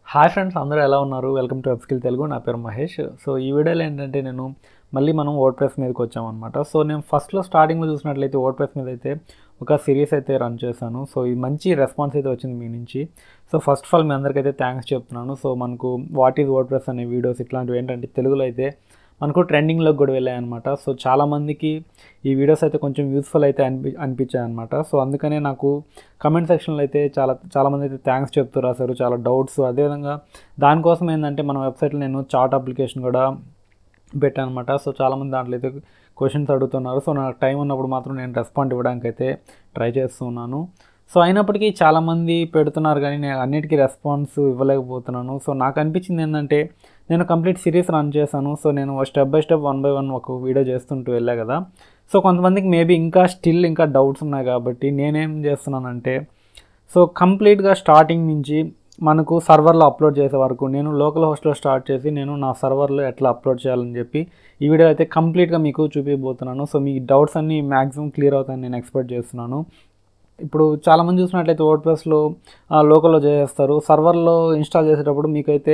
hi friends అందరూ ఎలా ఉన్నారు వెల్కమ్ టు వెబ్స్కిల్ తెలుగు నా పేరు మహేష్ సో ఈ వీడియోలో ఏంటంటే నేను మళ్ళీ మనం వర్డ్ ప్రెస్ మీదకి వచ్చామన్నమాట సో నేను ఫస్ట్లో స్టార్టింగ్లో చూసినట్లయితే వర్డ్ ప్రెస్ మీద అయితే ఒక సిరీస్ అయితే రన్ చేశాను సో ఈ మంచి రెస్పాన్స్ అయితే వచ్చింది మీ నుంచి సో ఫస్ట్ ఆఫ్ ఆల్ మీ అందరికైతే థ్యాంక్స్ చెప్తున్నాను సో మనకు వాట్ ఈజ్ వర్డ్ ప్రెస్ అనే వీడియోస్ ఇట్లాంటివి ఏంటంటే తెలుగులో అయితే మనకు ట్రెండింగ్లోకి కూడా వెళ్ళాయన్నమాట సో చాలామందికి ఈ వీడియోస్ అయితే కొంచెం యూస్ఫుల్ అయితే అనిపి అనిపించాయి అనమాట సో అందుకనే నాకు కమెంట్ సెక్షన్లో అయితే చాలా చాలామంది అయితే థ్యాంక్స్ చెప్తూ రాశారు చాలా డౌట్స్ అదేవిధంగా దానికోసం ఏంటంటే మన వెబ్సైట్లో నేను చార్ట్ అప్లికేషన్ కూడా పెట్టాను అనమాట సో చాలామంది దాంట్లో అయితే క్వశ్చన్స్ అడుగుతున్నారు సో నాకు టైం ఉన్నప్పుడు మాత్రం నేను రెస్పాండ్ ఇవ్వడానికి అయితే ట్రై చేస్తున్నాను సో అయినప్పటికీ చాలామంది పెడుతున్నారు కానీ నేను అన్నిటికీ రెస్పాన్స్ ఇవ్వలేకపోతున్నాను సో నాకు అనిపించింది ఏంటంటే నేను కంప్లీట్ సిరీస్ రన్ చేశాను సో నేను step by step one by one ఒక వీడియో చేస్తుంటూ వెళ్ళా కదా సో కొంతమందికి మేబీ ఇంకా స్టిల్ ఇంకా డౌట్స్ ఉన్నాయి కాబట్టి నేనేం చేస్తున్నానంటే సో కంప్లీట్గా స్టార్టింగ్ నుంచి మనకు సర్వర్లో అప్లోడ్ చేసే వరకు నేను లోకల్ హోస్ట్లో స్టార్ట్ చేసి నేను నా సర్వర్లో ఎట్లా అప్లోడ్ చేయాలని చెప్పి ఈ వీడియో అయితే కంప్లీట్గా మీకు చూపించబోతున్నాను సో మీ డౌట్స్ అన్నీ మ్యాక్సిమం క్లియర్ అవుతాయని నేను ఎక్స్పెక్ట్ చేస్తున్నాను ఇప్పుడు చాలామంది చూసినట్లయితే వర్డ్ ప్రెస్లో లోకల్లో చేసేస్తారు సర్వర్లో ఇన్స్టాల్ చేసేటప్పుడు మీకైతే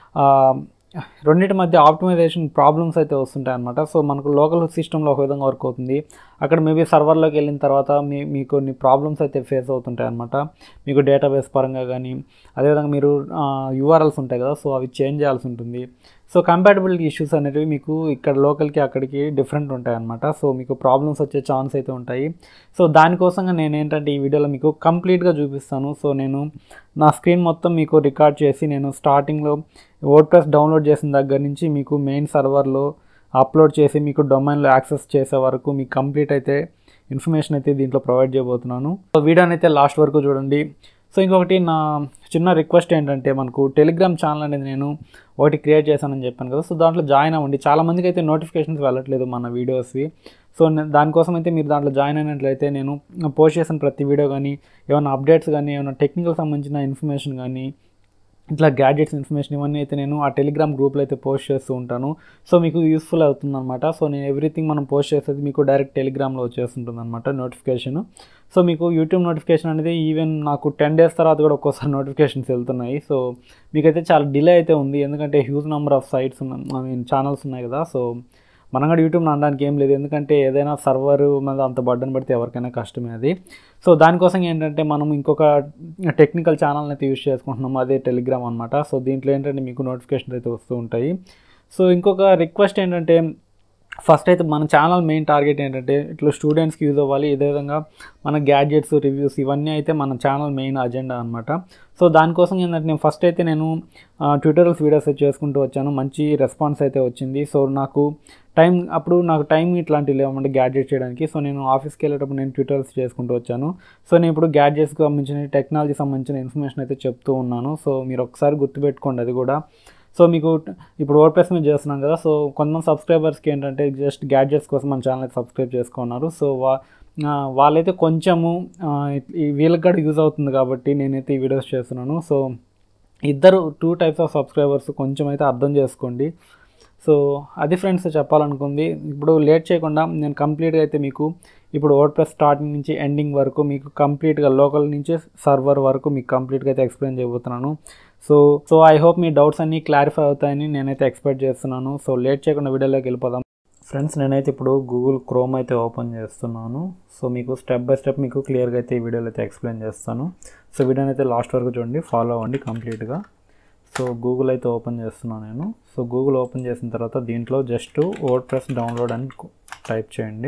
రెండింటి మధ్య ఆప్టిమైజేషన్ ప్రాబ్లమ్స్ అయితే వస్తుంటాయి అనమాట సో మనకు లోకల్ సిస్టంలో ఒక విధంగా వర్క్ అవుతుంది అక్కడ మేబీ సర్వర్లోకి వెళ్ళిన తర్వాత మీ మీకు కొన్ని ప్రాబ్లమ్స్ అయితే ఫేస్ అవుతుంటాయి అనమాట మీకు డేటాబేస్ పరంగా కానీ అదేవిధంగా మీరు యూఆర్ఎల్స్ ఉంటాయి కదా సో అవి చేంజ్ చేయాల్సి ఉంటుంది సో కంపాటబిలిటీ ఇష్యూస్ అనేవి మీకు ఇక్కడ లోకల్కి అక్కడికి డిఫరెంట్ ఉంటాయి అనమాట సో మీకు ప్రాబ్లమ్స్ వచ్చే ఛాన్స్ అయితే ఉంటాయి సో దానికోసంగా నేను ఏంటంటే ఈ వీడియోలో మీకు కంప్లీట్గా చూపిస్తాను సో నేను నా స్క్రీన్ మొత్తం మీకు రికార్డ్ చేసి నేను స్టార్టింగ్లో వర్డ్ ప్రెస్ డౌన్లోడ్ చేసిన దగ్గర నుంచి మీకు మెయిన్ సర్వర్లో అప్లోడ్ చేసి మీకు డొమైన్లో యాక్సెస్ చేసే వరకు మీకు కంప్లీట్ అయితే ఇన్ఫర్మేషన్ అయితే దీంట్లో ప్రొవైడ్ చేయబోతున్నాను సో వీడియోని అయితే లాస్ట్ వరకు చూడండి సో ఇంకొకటి నా చిన్న రిక్వెస్ట్ ఏంటంటే మనకు టెలిగ్రామ్ ఛానల్ అనేది నేను ఒకటి క్రియేట్ చేశానని చెప్పాను కదా సో దాంట్లో జాయిన్ అవ్వండి చాలామందికి అయితే నోటిఫికేషన్స్ వెళ్ళట్లేదు మన వీడియోస్వి సో దానికోసం అయితే మీరు దాంట్లో జాయిన్ అయినట్లయితే నేను పోస్ట్ చేసిన ప్రతి వీడియో కానీ ఏమైనా అప్డేట్స్ కానీ ఏమైనా టెక్నికల్ సంబంధించిన ఇన్ఫర్మేషన్ కానీ ఇట్లా గ్యాడ్జెట్స్ ఇన్ఫర్మేషన్ ఇవన్నీ అయితే నేను ఆ టెలిగ్రామ్ గ్రూప్లో అయితే పోస్ట్ చేస్తూ ఉంటాను సో మీకు యూస్ఫుల్ అవుతుంది అనమాట సో నేను ఎవ్రీథింగ్ మనం పోస్ట్ చేసేది మీకు డైరెక్ట్ టెలిగ్రామ్లో వచ్చేస్తుంటుంది అనమాట నోటిఫికేషన్ సో మీకు యూట్యూబ్ నోటిఫికేషన్ అనేది ఈవెన్ నాకు టెన్ డేస్ తర్వాత కూడా ఒక్కోసారి నోటిఫికేషన్స్ వెళ్తున్నాయి సో మీకైతే చాలా డిలే అయితే ఉంది ఎందుకంటే హ్యూజ్ నెంబర్ ఆఫ్ సైట్స్ ఉన్నాయి ఐ మీన్ ఛానల్స్ ఉన్నాయి కదా సో మనం కూడా యూట్యూబ్ అనడానికి ఏం లేదు ఎందుకంటే ఏదైనా సర్వర్ మీద అంత బడ్డను పడితే ఎవరికైనా కష్టమే అది సో దానికోసం ఏంటంటే మనం ఇంకొక టెక్నికల్ ఛానల్ని అయితే యూస్ చేసుకుంటున్నాము అదే టెలిగ్రామ్ అనమాట సో దీంట్లో ఏంటంటే మీకు నోటిఫికేషన్ అయితే వస్తూ ఉంటాయి సో ఇంకొక రిక్వెస్ట్ ఏంటంటే ఫస్ట్ అయితే మన ఛానల్ మెయిన్ టార్గెట్ ఏంటంటే ఇట్లా స్టూడెంట్స్కి యూజ్ అవ్వాలి ఇదే విధంగా మన గ్యాడ్జెట్స్ రివ్యూస్ ఇవన్నీ అయితే మన ఛానల్ మెయిన్ అజెండా అనమాట సో దానికోసం ఏంటంటే నేను ఫస్ట్ అయితే నేను ట్యూటోరియల్స్ వీడియోస్ అయితే చేసుకుంటూ వచ్చాను మంచి రెస్పాన్స్ అయితే వచ్చింది సో నాకు టైం అప్పుడు నాకు టైం ఇట్లాంటివి లేవమంటే గ్యాడ్జెట్స్ చేయడానికి సో నేను ఆఫీస్కి వెళ్ళేటప్పుడు నేను ట్యూటోరియల్స్ చేసుకుంటూ వచ్చాను సో నేను ఇప్పుడు గ్యాడ్జెట్స్కి సంబంధించిన టెక్నాలజీ సంబంధించిన ఇన్ఫర్మేషన్ అయితే చెప్తూ ఉన్నాను సో మీరు ఒకసారి గుర్తుపెట్టుకోండి అది కూడా సో మీకు ఇప్పుడు వర్డ్ ప్రెస్ మీద చేస్తున్నాం కదా సో కొంతమంది సబ్స్క్రైబర్స్కి ఏంటంటే జస్ట్ గ్యాడ్జెట్స్ కోసం మన ఛానల్ సబ్స్క్రైబ్ చేసుకున్నారు సో వా వాళ్ళైతే కొంచెము వీళ్ళకి కూడా యూజ్ అవుతుంది కాబట్టి నేనైతే ఈ వీడియోస్ చేస్తున్నాను సో ఇద్దరు టూ టైప్స్ ఆఫ్ సబ్స్క్రైబర్స్ కొంచెం అయితే అర్థం చేసుకోండి సో అది ఫ్రెండ్స్ చెప్పాలనుకుంది ఇప్పుడు లేట్ చేయకుండా నేను కంప్లీట్గా అయితే మీకు ఇప్పుడు వర్డ్ ప్రెస్ స్టార్టింగ్ నుంచి ఎండింగ్ వరకు మీకు కంప్లీట్గా లోకల్ నుంచి సర్వర్ వరకు మీకు కంప్లీట్గా అయితే ఎక్స్ప్లెయిన్ చేయబోతున్నాను సో సో ఐ హోప్ మీ డౌట్స్ అన్నీ క్లారిఫై అవుతాయని నేనైతే ఎక్స్పెక్ట్ చేస్తున్నాను సో లేట్ చేయకుండా వీడియోలోకి వెళ్ళిపోదాం ఫ్రెండ్స్ నేనైతే ఇప్పుడు గూగుల్ క్రోమ్ అయితే ఓపెన్ చేస్తున్నాను సో మీకు స్టెప్ బై స్టెప్ మీకు క్లియర్గా అయితే ఈ వీడియోలో అయితే ఎక్స్ప్లెయిన్ చేస్తాను సో వీడియోని అయితే లాస్ట్ వరకు చూడండి ఫాలో అవ్వండి కంప్లీట్గా సో గూగుల్ అయితే ఓపెన్ చేస్తున్నాను నేను సో గూగుల్ ఓపెన్ చేసిన తర్వాత దీంట్లో జస్ట్ వర్డ్ ప్రెస్ డౌన్లోడ్ అని టైప్ చేయండి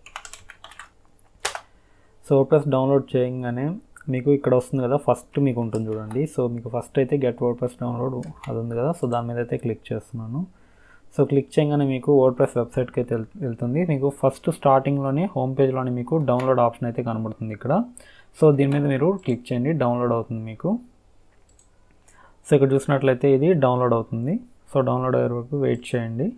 సో వర్డ్ ప్రెస్ డౌన్లోడ్ చేయగానే మీకు ఇక్కడ వస్తుంది కదా ఫస్ట్ మీకు ఉంటుంది చూడండి సో మీకు ఫస్ట్ అయితే గెట్ వర్డ్ ప్రెస్ డౌన్లోడ్ అది ఉంది కదా సో దాని మీద అయితే క్లిక్ చేస్తున్నాను సో క్లిక్ చేయగానే మీకు వర్డ్ ప్రెస్ వెబ్సైట్కి అయితే వెళ్తుంది మీకు ఫస్ట్ స్టార్టింగ్లోనే హోమ్ పేజ్లోనే మీకు డౌన్లోడ్ ఆప్షన్ అయితే కనబడుతుంది ఇక్కడ సో దీని మీద మీరు క్లిక్ చేయండి డౌన్లోడ్ అవుతుంది మీకు సో ఇక్కడ చూసినట్లయితే ఇది డౌన్లోడ్ అవుతుంది సో డౌన్లోడ్ అయ్యే వరకు వెయిట్ చేయండి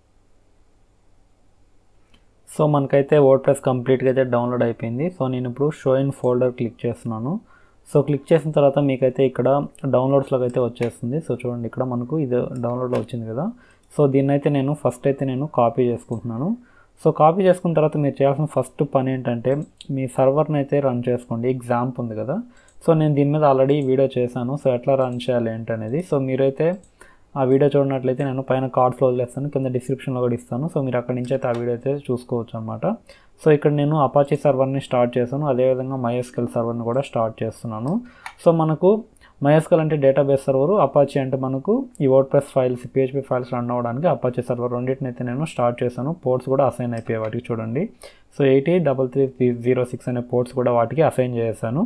సో మనకైతే వర్డ్ ప్రెస్ కంప్లీట్గా అయితే డౌన్లోడ్ అయిపోయింది సో నేను ఇప్పుడు షో ఇన్ ఫోల్డర్ క్లిక్ చేస్తున్నాను సో క్లిక్ చేసిన తర్వాత మీకైతే ఇక్కడ డౌన్లోడ్స్లోకి అయితే వచ్చేస్తుంది సో చూడండి ఇక్కడ మనకు ఇది డౌన్లోడ్లో వచ్చింది కదా సో దీన్ని అయితే నేను ఫస్ట్ అయితే నేను కాపీ చేసుకుంటున్నాను సో కాపీ చేసుకున్న తర్వాత మీరు చేయాల్సిన ఫస్ట్ పని ఏంటంటే మీ సర్వర్ని అయితే రన్ చేసుకోండి ఎగ్జాంప్ ఉంది కదా సో నేను దీని మీద ఆల్రెడీ వీడియో చేశాను సో ఎట్లా రన్ చేయాలి ఏంటనేది సో మీరైతే ఆ వీడియో చూడనట్లయితే నేను పైన కార్డ్స్లో వదిలేస్తాను కింద డిస్క్రిప్షన్లో కూడా ఇస్తాను సో మీరు అక్కడి నుంచి అయితే ఆ వీడియో అయితే చూసుకోవచ్చు అనమాట సో ఇక్కడ నేను అపాచీ సర్వర్ని స్టార్ట్ చేశాను అదేవిధంగా మైఎస్కెల్ సర్వర్ని కూడా స్టార్ట్ చేస్తున్నాను సో మనకు మైఎస్కెల్ అంటే డేటాబేస్ సర్వర్ అపాచీ అంటే మనకు ఈ WordPress files PHP files run అవ్వడానికి అపాచీ సర్వర్ రెండింటిని అయితే నేను స్టార్ట్ చేశాను పోర్ట్స్ కూడా అసైన్ అయిపోయాయి వాటికి చూడండి so eighty double three zero six అనే పోర్ట్స్ కూడా వాటికి అసైన్ చేశాను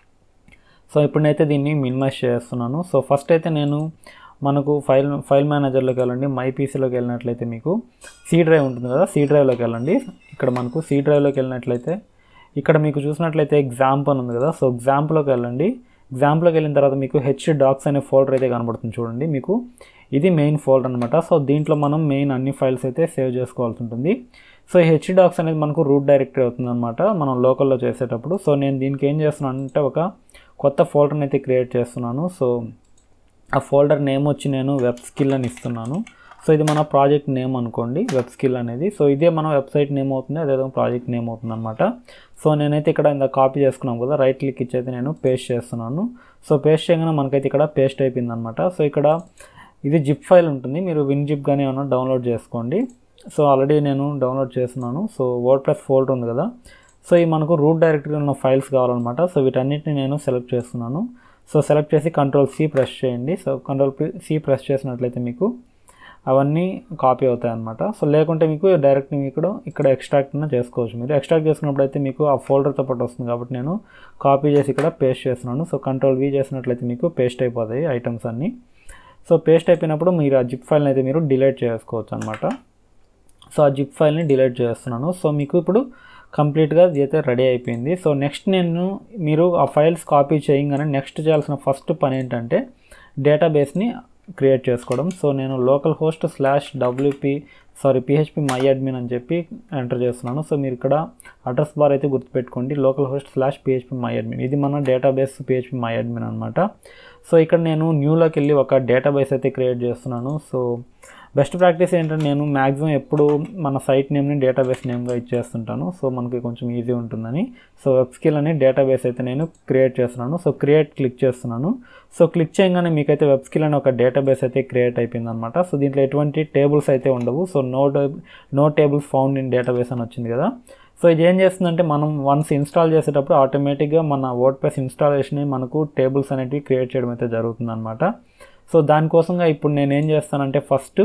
సో ఇప్పుడైతే దీన్ని మినిమైజ్ చేస్తున్నాను సో ఫస్ట్ అయితే నేను మనకు ఫైల్ ఫైల్ మేనేజర్లోకి వెళ్ళండి మై పీసీలోకి వెళ్ళినట్లయితే మీకు సి డ్రైవ్ ఉంటుంది కదా సి డ్రైవ్లోకి వెళ్ళండి ఇక్కడ మనకు సి డ్రైవ్లోకి వెళ్ళినట్లయితే ఇక్కడ మీకు చూసినట్లయితే ఎగ్జాంపుల్ అని ఉంది కదా సో ఎగ్జాంపుల్లోకి వెళ్ళండి ఎగ్జాంపుల్లోకి వెళ్ళిన తర్వాత మీకు హెచ్ డాక్స్ అనే ఫోల్డర్ అయితే కనబడుతుంది చూడండి మీకు ఇది మెయిన్ ఫోల్డర్ అనమాట సో దీంట్లో మనం మెయిన్ అన్ని ఫైల్స్ అయితే సేవ్ చేసుకోవాల్సి ఉంటుంది సో ఈ హెచ్ డాక్స్ అనేది మనకు రూట్ డైరెక్టరీ అవుతుంది అనమాట మనం లోకల్లో చేసేటప్పుడు సో నేను దీనికి ఏం చేస్తున్నాను అంటే ఒక కొత్త ఫోల్డర్ని అయితే క్రియేట్ చేస్తున్నాను సో ఆ ఫోల్డర్ నేమ్ వచ్చి నేను వెబ్ స్కిల్ అని ఇస్తున్నాను సో ఇది మన ప్రాజెక్ట్ నేమ్ అనుకోండి వెబ్ స్కిల్ అనేది సో ఇదే మన వెబ్సైట్ నేమ్ అవుతుంది అదేవిధంగా ప్రాజెక్ట్ నేమ్ అవుతుంది అనమాట సో నేనైతే ఇక్కడ ఇంత కాపీ చేసుకున్నాం కదా రైట్ క్లిక్ ఇచ్చి అయితే నేను పేస్ట్ చేస్తున్నాను సో పేస్ట్ చేయగానే మనకైతే ఇక్కడ పేస్ట్ అయిపోయింది అనమాట సో ఇక్కడ ఇది జిప్ ఫైల్ ఉంటుంది మీరు విన్ జిప్ కానీ ఏమైనా డౌన్లోడ్ చేసుకోండి సో ఆల్రెడీ నేను డౌన్లోడ్ చేస్తున్నాను సో వర్డ్ ప్లస్ ఫోల్డర్ ఉంది కదా సో ఈ మనకు రూట్ డైరెక్టరీ ఉన్న ఫైల్స్ కావాలన్నమాట సో వీటన్నిటిని నేను సెలెక్ట్ చేస్తున్నాను సో సెలెక్ట్ చేసి కంట్రోల్ సి ప్రెస్ చేయండి సో కంట్రోల్ సి ప్రెస్ చేసినట్లయితే మీకు అవన్నీ కాపీ అవుతాయి అనమాట సో లేకుంటే మీకు డైరెక్ట్ మీకు ఇక్కడ ఇక్కడ ఎక్స్ట్రాక్ట్ చేసుకోవచ్చు మీరు ఎక్స్ట్రాక్ట్ చేసుకున్నప్పుడు అయితే మీకు ఆ ఫోల్డర్తో పాటు వస్తుంది కాబట్టి నేను కాపీ చేసి ఇక్కడ పేస్ట్ చేస్తున్నాను సో కంట్రోల్ వి చేసినట్లయితే మీకు పేస్ట్ అయిపోతాయి ఐటమ్స్ అన్నీ సో పేస్ట్ అయిపోయినప్పుడు మీరు ఆ జిప్ ఫైల్ని అయితే మీరు డిలీట్ చేసుకోవచ్చు అనమాట సో ఆ జిప్ ఫైల్ని డిలీట్ చేస్తున్నాను సో మీకు ఇప్పుడు కంప్లీట్గా ఇది అయితే రెడీ అయిపోయింది సో నెక్స్ట్ నేను మీరు ఆ ఫైల్స్ కాపీ చేయగానే నెక్స్ట్ చేయాల్సిన ఫస్ట్ పని ఏంటంటే డేటాబేస్ని క్రియేట్ చేసుకోవడం సో నేను local host slash WP sorry phpMyAdmin అని చెప్పి ఎంటర్ చేస్తున్నాను సో మీరు ఇక్కడ అడ్రస్ బార్ అయితే గుర్తుపెట్టుకోండి local host slash phpMyAdmin ఇది మన డేటాబేస్ పిహెచ్పి మై అడ్మిన్ అనమాట సో ఇక్కడ నేను న్యూలోకి వెళ్ళి ఒక డేటాబేస్ అయితే క్రియేట్ చేస్తున్నాను సో బెస్ట్ ప్రాక్టీస్ ఏంటంటే నేను మ్యాక్సిమం ఎప్పుడు మన సైట్ నేమ్ని డేటాబేస్ నేమ్గా ఇచ్చేస్తుంటాను సో మనకి కొంచెం ఈజీ ఉంటుందని సో వెబ్ స్కిల్ అని డేటాబేస్ అయితే నేను క్రియేట్ చేస్తున్నాను సో క్రియేట్ క్లిక్ చేస్తున్నాను సో క్లిక్ చేయగానే మీకైతే వెబ్ స్కిల్ అని ఒక డేటాబేస్ అయితే క్రియేట్ అయిపోయింది అనమాట సో దీంట్లో ఎటువంటి టేబుల్స్ అయితే ఉండవు so no no tables found in database అని వచ్చింది కదా సో ఇది ఏం చేస్తుందంటే మనం వన్స్ ఇన్స్టాల్ చేసేటప్పుడు ఆటోమేటిక్గా మన వర్డ్ ప్రెస్ ఇన్స్టాలేషన్ మనకు టేబుల్స్ అనేటివి క్రియేట్ చేయడం అయితే జరుగుతుంది అనమాట సో దానికోసంగా ఇప్పుడు నేను ఏం చేస్తానంటే ఫస్ట్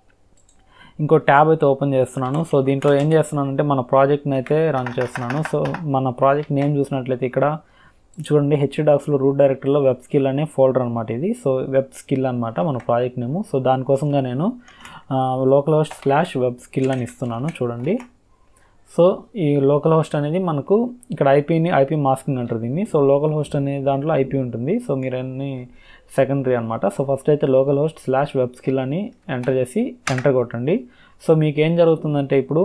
ఇంకో ట్యాబ్ అయితే ఓపెన్ చేస్తున్నాను సో దీంట్లో ఏం చేస్తున్నానంటే మన ప్రాజెక్ట్ని అయితే రన్ చేస్తున్నాను సో మన ప్రాజెక్ట్ నేమ్ చూసినట్లయితే ఇక్కడ చూడండి హెచ్ డాక్స్లో రూట్ డైరెక్టరీలో వెబ్ స్కిల్ అనే ఫోల్డర్ అనమాట ఇది సో వెబ్ స్కిల్ అనమాట మన ప్రాజెక్ట్ నేము సో దానికోసంగా నేను local host slash web skill అని ఇస్తున్నాను చూడండి సో ఈ లోకల్ హోస్ట్ అనేది మనకు ఇక్కడ ఐపీని ఐపీ మాస్కింగ్ అంటారు దీన్ని సో లోకల్ హోస్ట్ అనే దాంట్లో ఐపీ ఉంటుంది సో మీరు అన్ని సెకండరీ అనమాట సో ఫస్ట్ అయితే local host slash web skill అని ఎంటర్ చేసి ఎంటర్ కొట్టండి సో మీకు ఏం జరుగుతుందంటే ఇప్పుడు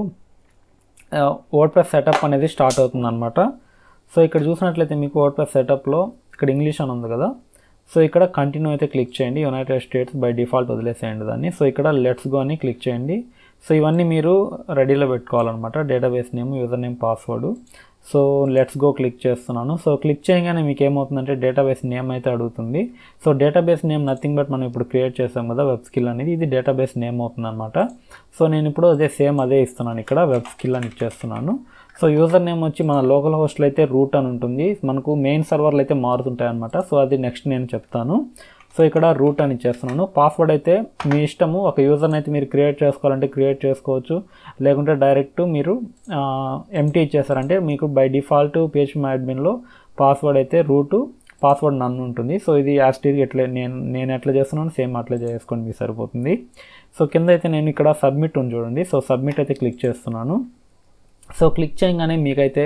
వర్డ్ ప్రెస్ సెటప్ అనేది స్టార్ట్ అవుతుంది అనమాట సో ఇక్కడ చూసినట్లయితే మీకు వర్డ్ ప్రెస్ సెటప్లో ఇక్కడ ఇంగ్లీష్ అని ఉంది కదా సో ఇక్కడ కంటిన్యూ అయితే క్లిక్ చేయండి యునైటెడ్ స్టేట్స్ బై డిఫాల్ట్ వదిలేసేయండి దాన్ని సో ఇక్కడ లెట్స్ గో అని క్లిక్ చేయండి సో ఇవన్నీ మీరు రెడీలో పెట్టుకోవాలన్నమాట database name user name password so let's go click చేస్తున్నాను సో క్లిక్ చేయగానే మీకు ఏమవుతుందంటే డేటాబేస్ నేమ్ అయితే అడుగుతుంది so database name nothing but మనం ఇప్పుడు క్రియేట్ చేసాం కదా వెబ్ స్కిల్ అనేది ఇది డేటాబేస్ నేమ్ అవుతుంది అనమాట సో నేను ఇప్పుడు అదే సేమ్ అదే ఇస్తున్నాను ఇక్కడ వెబ్ స్కిల్ అని ఇచ్చేస్తున్నాను సో యూజర్ నేమ్ వచ్చి మన లోకల్ హోస్ట్లో అయితే రూట్ అని ఉంటుంది మనకు మెయిన్ సర్వర్లు అయితే మారుతుంటాయి అనమాట సో అది నెక్స్ట్ నేను చెప్తాను సో ఇక్కడ రూట్ అని ఇచ్చేస్తున్నాను పాస్వర్డ్ అయితే మీ ఇష్టము ఒక యూజర్ని అయితే మీరు క్రియేట్ చేసుకోవాలంటే క్రియేట్ చేసుకోవచ్చు లేకుంటే డైరెక్ట్ మీరు ఎంటీ ఇచ్చేసారంటే మీకు బై డిఫాల్ట్ పిహెచ్పి అడ్మిన్లో పాస్వర్డ్ అయితే రూటు పాస్వర్డ్ నన్ను ఉంటుంది సో ఇది యాస్టీజ్ ఎట్లా నేను నేను ఎట్లా చేస్తున్నాను సేమ్ అట్లా చేసుకోండి మీకు సరిపోతుంది సో కింద అయితే నేను ఇక్కడ సబ్మిట్ ఉంది చూడండి సో సబ్మిట్ అయితే క్లిక్ చేస్తున్నాను సో క్లిక్ చేయగానే మీకైతే